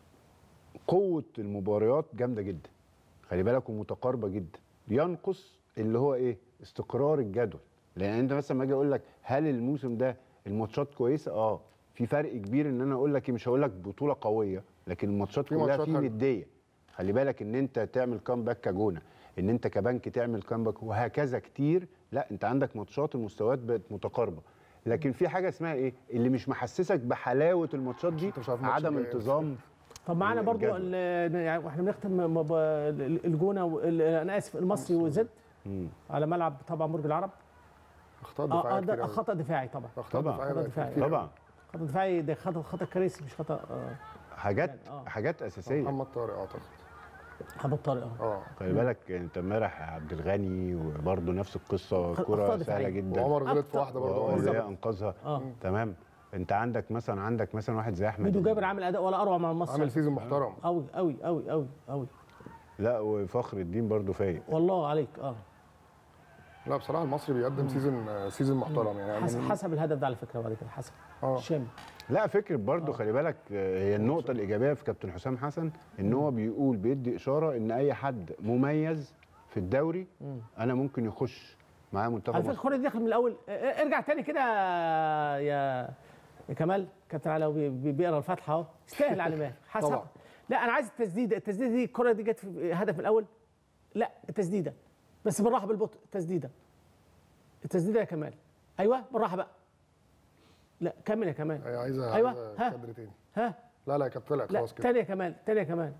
S2: قوه المباريات جامده جدا خلي بالك ومتقاربه جدا ينقص اللي هو ايه استقرار الجدول لان انت مثلا لما اجي اقول لك هل الموسم ده الماتشات كويسه اه في فرق كبير ان انا اقول لك إيه، مش هقول لك بطوله قويه لكن الماتشات
S3: في
S2: كلها
S3: ماتشات
S2: في
S3: حلوة.
S2: نديه خلي بالك ان انت تعمل كامباك كجونه ان انت كبنك تعمل كامباك وهكذا كتير لا انت عندك ماتشات المستويات بقت متقاربه لكن في حاجه اسمها ايه اللي مش محسسك بحلاوه الماتشات دي
S3: الماتش
S2: عدم
S3: الجاي.
S2: انتظام
S1: طب معانا برضو
S2: الجدول.
S1: ال- يعني واحنا بنختم مب- الجونه وال- انا اسف المصري وزد
S2: مم.
S1: على ملعب طبعا برج العرب
S3: اخطاء
S1: اه
S3: دفاعيه
S1: آه،
S3: كتير
S1: ده
S3: أوي.
S1: خطا دفاعي طبعا
S3: اخطاء
S2: طبعاً.
S3: دفاعيه
S1: خطأ
S3: بقت
S1: دفاعي.
S3: كتير أوي.
S2: طبعا
S1: خطا دفاعي ده خطا خطا كارثي مش خطا آه،
S2: حاجات
S1: آه.
S2: حاجات اساسيه
S3: محمد طارق اعتقد
S1: محمد طارق اه
S3: اه
S2: خلي بالك انت امبارح عبد الغني وبرده نفس القصه
S1: أخطاء
S2: كره
S1: دفاعية.
S2: سهله جدا
S3: وعمر غلط في
S1: أكتر.
S3: واحده برضه
S2: آه،
S3: عمر
S2: اللي هي
S3: غلط.
S2: انقذها
S1: اه
S2: تمام انت عندك مثلا عندك مثلا واحد زي احمد
S1: ميدو جابر عامل اداء ولا اروع مع المصري
S3: عامل سيزون محترم
S1: قوي قوي قوي قوي قوي
S2: لا وفخر الدين برضه فايق
S1: والله عليك اه
S3: لا بصراحه المصري بيقدم سيزون سيزون محترم يعني
S1: حسب
S3: من-
S1: حسب الهدف ده على فكره بعد كده حسب
S3: اه
S1: الشام
S2: لا فكره برضه خلي بالك آه، هي النقطه الايجابيه في كابتن حسام حسن ان هو بيقول بيدي اشاره ان اي حد مميز في الدوري
S1: مم.
S2: انا ممكن يخش معاه منتخب
S1: على فكره
S2: مصر
S1: الكره دي داخل من الاول آه، آه، ارجع تاني كده يا يا كمال كابتن علي بي- بي- بيقرا الفاتحه اهو يستاهل على ماهر حسب
S3: طبعا.
S1: لا انا عايز التسديده التسديده دي الكره دي جت في هدف من الاول لا التسديده بس بالراحه بالبطء التسديده التسديده يا كمال ايوه بالراحه بقى لا كمل يا كمال
S3: هي عايزه
S1: أيوة.
S3: عايزة
S1: ها.
S3: كادر تاني
S1: ها
S3: لا لا كانت طلعت
S1: لا
S3: خلاص كده
S1: تاني يا كمال تاني يا كمال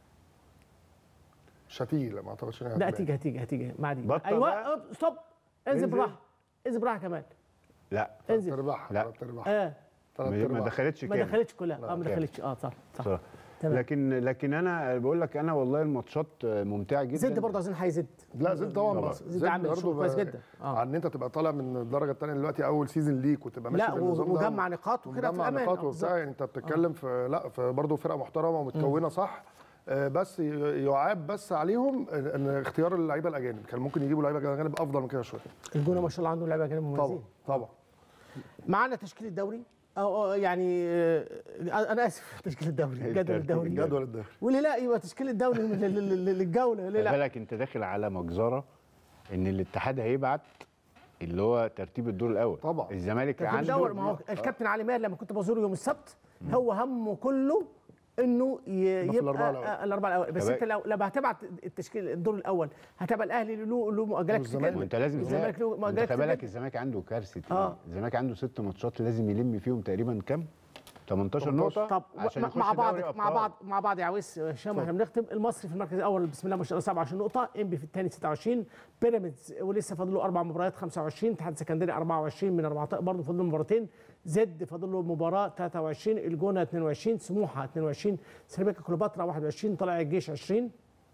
S3: مش هتيجي لا ما اعتقدش ان هي
S1: لا
S3: هتبان.
S1: هتيجي هتيجي هتيجي مع دي
S2: بطل
S1: ايوه
S2: بقى.
S1: أوب، ستوب انزل
S2: انزل.
S1: بالراحه انزل بالراحه كمان
S2: لا
S1: انزل
S3: تربح
S2: لا.
S3: لا تربح
S1: اه
S3: ثلاث
S2: ما ما
S3: ارباع
S2: دخلتش
S1: ما
S2: كام
S1: دخلتش كلها
S3: لا،
S1: اه ما
S2: كام.
S1: دخلتش اه صح صح
S2: صح.
S1: تمام.
S2: لكن لكن انا بقول لك انا والله الماتشات ممتعه جدا
S1: زد برضه عايزين حي زد
S3: لا زد طبعا
S2: طبعاً.
S3: بس
S1: زد عامل شغل كويس جدا اه
S3: عن ان انت تبقى طالع من الدرجه الثانيه دلوقتي اول سيزون ليك وتبقى ماشي
S1: لا
S3: بالنظام ده
S1: وجمع نقاط وكده في
S3: ومجمع
S1: الامان
S3: نقاط
S1: آه، بالظبط.
S3: وبتاع يعني انت بتتكلم في لا في برضه فرقه محترمه ومتكونه صح آه، بس ي- يعاب بس عليهم ان اختيار اللعيبه الاجانب كان ممكن يجيبوا لعيبه اجانب افضل من كده شويه
S1: الجونه ما شاء الله عندهم لعيبه جانب
S3: طبعا
S1: مميزين
S3: طبعا
S1: معانا تشكيل الدوري أو أو يعني آه، انا اسف تشكيل الدوري جدول الدوري
S3: جدول الدوري
S1: واللي لا يبقى تشكيل الدوري لل- لل- لل- للجوله ليه
S2: خلي
S1: لا
S2: بالك انت داخل على مجزره ان الاتحاد هيبعت اللي هو ترتيب الدور الاول
S3: طبعا.
S2: الزمالك
S1: لكن
S2: عنده
S1: الدور ما هو الكابتن علي ماهر لما كنت بزوره يوم السبت هو همه كله انه ي-
S3: في
S1: يبقى
S3: الأربعة الأول.
S1: آه، الاربعه الاول بس
S2: طب-
S1: انت لو لما هتبعت التشكيل الدور الاول هتبقى الاهلي له له مؤجلات
S3: والزمالك.
S1: كتير
S2: وانت لازم
S1: الزمالك له
S2: انت
S1: مؤجلات
S2: خلي
S1: كتير
S2: بالك
S1: جدا.
S2: الزمالك عنده كارثه
S1: آه.
S2: الزمالك عنده ست ماتشات لازم يلم فيهم تقريبا كام 18 نقطه
S1: طب
S2: عشان
S1: مع-
S2: يخش
S1: مع بعض
S2: دوري
S1: مع
S2: أبطال.
S1: بعض مع بعض يا عويس هشام احنا بنختم المصري في المركز الاول بسم الله ما شاء الله 27 نقطه انبي في الثاني 26 بيراميدز ولسه فاضل له اربع مباريات 25 اتحاد السكندري 24 من 14 برضه فاضل له مباراتين زد فاضل له مباراه 23 الجونه 22 سموحه 22 سيراميكا كليوباترا 21 طلع الجيش 20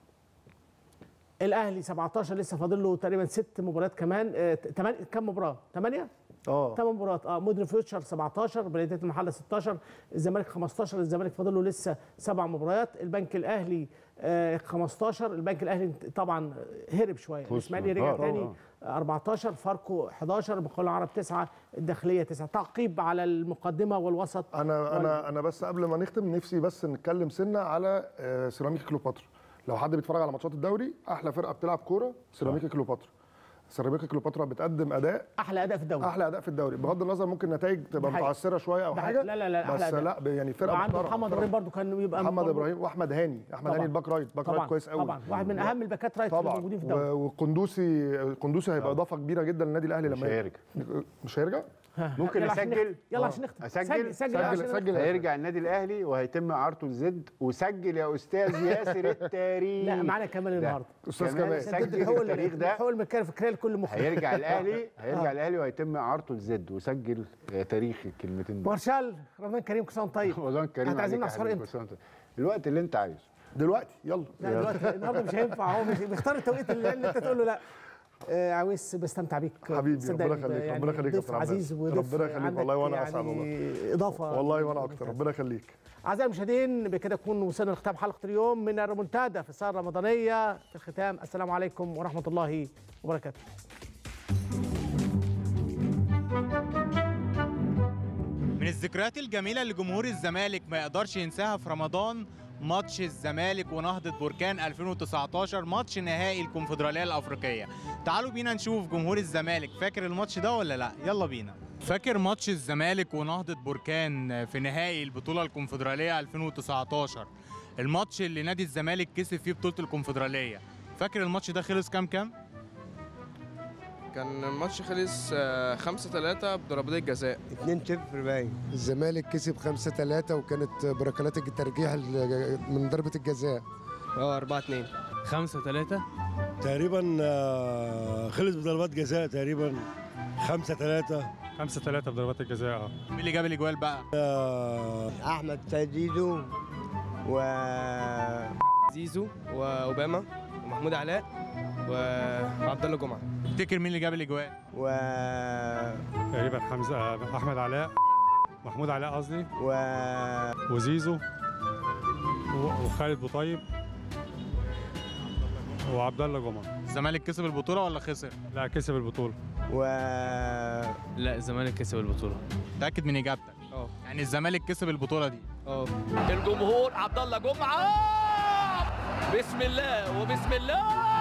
S1: الاهلي 17 لسه فاضل له تقريبا ست مباريات كمان آه، تمن كم مباراه؟ 8
S3: اه
S1: ثمان مباريات اه مودرن فيوتشر 17 بلديه المحله 16 الزمالك 15 الزمالك فاضل له لسه سبع مباريات البنك الاهلي آه 15 البنك الاهلي طبعا هرب شويه
S2: فوز
S1: الاسماعيلي رجع
S2: آه،
S1: تاني
S2: آه.
S1: 14 فاركو 11 بقول العرب 9 الداخليه 9 تعقيب على المقدمه والوسط
S3: انا انا انا بس قبل ما نختم نفسي بس نتكلم سنه على آه، سيراميكا كليوباترا لو حد بيتفرج على ماتشات الدوري احلى فرقه بتلعب كوره سيراميكا كليوباترا سيراميكا كليوباترا بتقدم اداء
S1: احلى اداء في الدوري
S3: احلى اداء في الدوري بغض النظر ممكن نتائج تبقى
S1: ده حقيقي.
S3: متعثره شويه او
S1: ده
S3: حاجه
S1: حقيقي. لا لا لا احلى
S3: بس
S1: أداء.
S3: لا ب- يعني فرقه
S1: وعنده
S3: محترمة،
S1: محمد
S3: فرقة
S1: ابراهيم برضو كان يبقى
S3: محمد
S1: برضو-
S3: ابراهيم واحمد هاني احمد
S1: طبعاً.
S3: هاني الباك رايت باك رايت
S1: طبعا
S3: كويس قوي
S1: طبعا واحد من اهم الباكات رايت اللي
S3: طبعا
S1: موجودين في الدوري
S3: و- وقندوسي قندوسي هيبقى اضافه كبيره جدا للنادي الاهلي
S2: مش
S3: لما
S2: هيرجع
S3: مش هيرجع
S2: ممكن
S1: يلا عشان
S2: اسجل
S1: نختم. يلا عشان نختم
S2: اسجل
S1: سجل سجل عشان نختم.
S2: هيرجع النادي الاهلي وهيتم اعارته لزد وسجل يا استاذ ياسر التاريخ
S1: لا معانا كمال
S2: لا.
S1: النهارده
S3: أستاذ كمال.
S2: سجل
S1: هو
S2: التاريخ ده
S1: هو المكان فكريه لكل مخرج
S2: هيرجع الاهلي هيرجع
S1: آه.
S2: الاهلي وهيتم اعارته لزد وسجل آه، تاريخ الكلمتين دول
S1: مارشال رمضان كريم كل سنه وأنت طيب
S2: رمضان كريم
S1: هتعزمنا
S2: عليك يا
S1: عصفور
S2: حبيبي،
S1: امتى؟
S2: كل سنة وأنت طيب. الوقت اللي انت عايزه
S3: دلوقتي يلا
S1: لا دلوقتي النهارده مش هينفع هو مش بيختار التوقيت اللي اللي انت تقول له لا آه، عويس بستمتع بيك
S3: حبيبي
S1: صدقني
S3: ربنا يخليك
S1: يعني
S3: ربنا يخليك يا
S1: ضيف
S3: أستاذ عباس.
S1: عزيز وضيف
S3: ربنا يخليك
S1: عندك
S3: والله وانا اسعد
S1: يعني
S3: والله
S1: اضافه
S3: والله وانا اكتر ربنا يخليك
S1: اعزائي المشاهدين بكده نكون وصلنا لختام حلقه اليوم من الريمونتادا في السهره الرمضانيه في الختام السلام عليكم ورحمه الله وبركاته
S4: من الذكريات الجميلة اللي جمهور الزمالك ما يقدرش ينساها في رمضان ماتش الزمالك ونهضة بركان 2019 ماتش نهائي الكونفدرالية الأفريقية تعالوا بينا نشوف جمهور الزمالك فاكر الماتش ده ولا لا يلا بينا فاكر ماتش الزمالك ونهضة بركان في نهائي البطولة الكونفدرالية 2019 الماتش اللي نادي الزمالك كسب فيه بطولة الكونفدرالية فاكر الماتش ده خلص كام كام؟
S10: كان الماتش خلص 5 3 بضربات الجزاء
S12: 2 0 باين الزمالك كسب 5 3 وكانت بركلات الترجيح ال- من ضربه الجزاء
S10: اه 4 2
S13: 5 3
S14: تقريبا آه، خلص بضربات جزاء تقريبا 5 3
S6: 5 3 بضربات الجزاء اه
S4: مين اللي جاب الاجوال بقى؟
S12: احمد سديدو و
S10: زيزو واوباما ومحمود علاء وعبد الله جمعه
S4: تفتكر مين اللي جاب الاجوال؟
S12: و
S6: تقريبا حمزه آه، احمد علاء محمود علاء قصدي
S12: و
S6: وزيزو و- وخالد بوطيب وعبد الله جمعه
S4: الزمالك كسب البطولة ولا خسر؟
S6: لا كسب البطوله
S12: و
S13: لا الزمالك كسب البطوله
S4: متأكد من اجابتك؟
S10: اه
S4: يعني الزمالك كسب البطولة دي
S10: اه
S15: الجمهور عبد الله جمعه بسم الله وبسم الله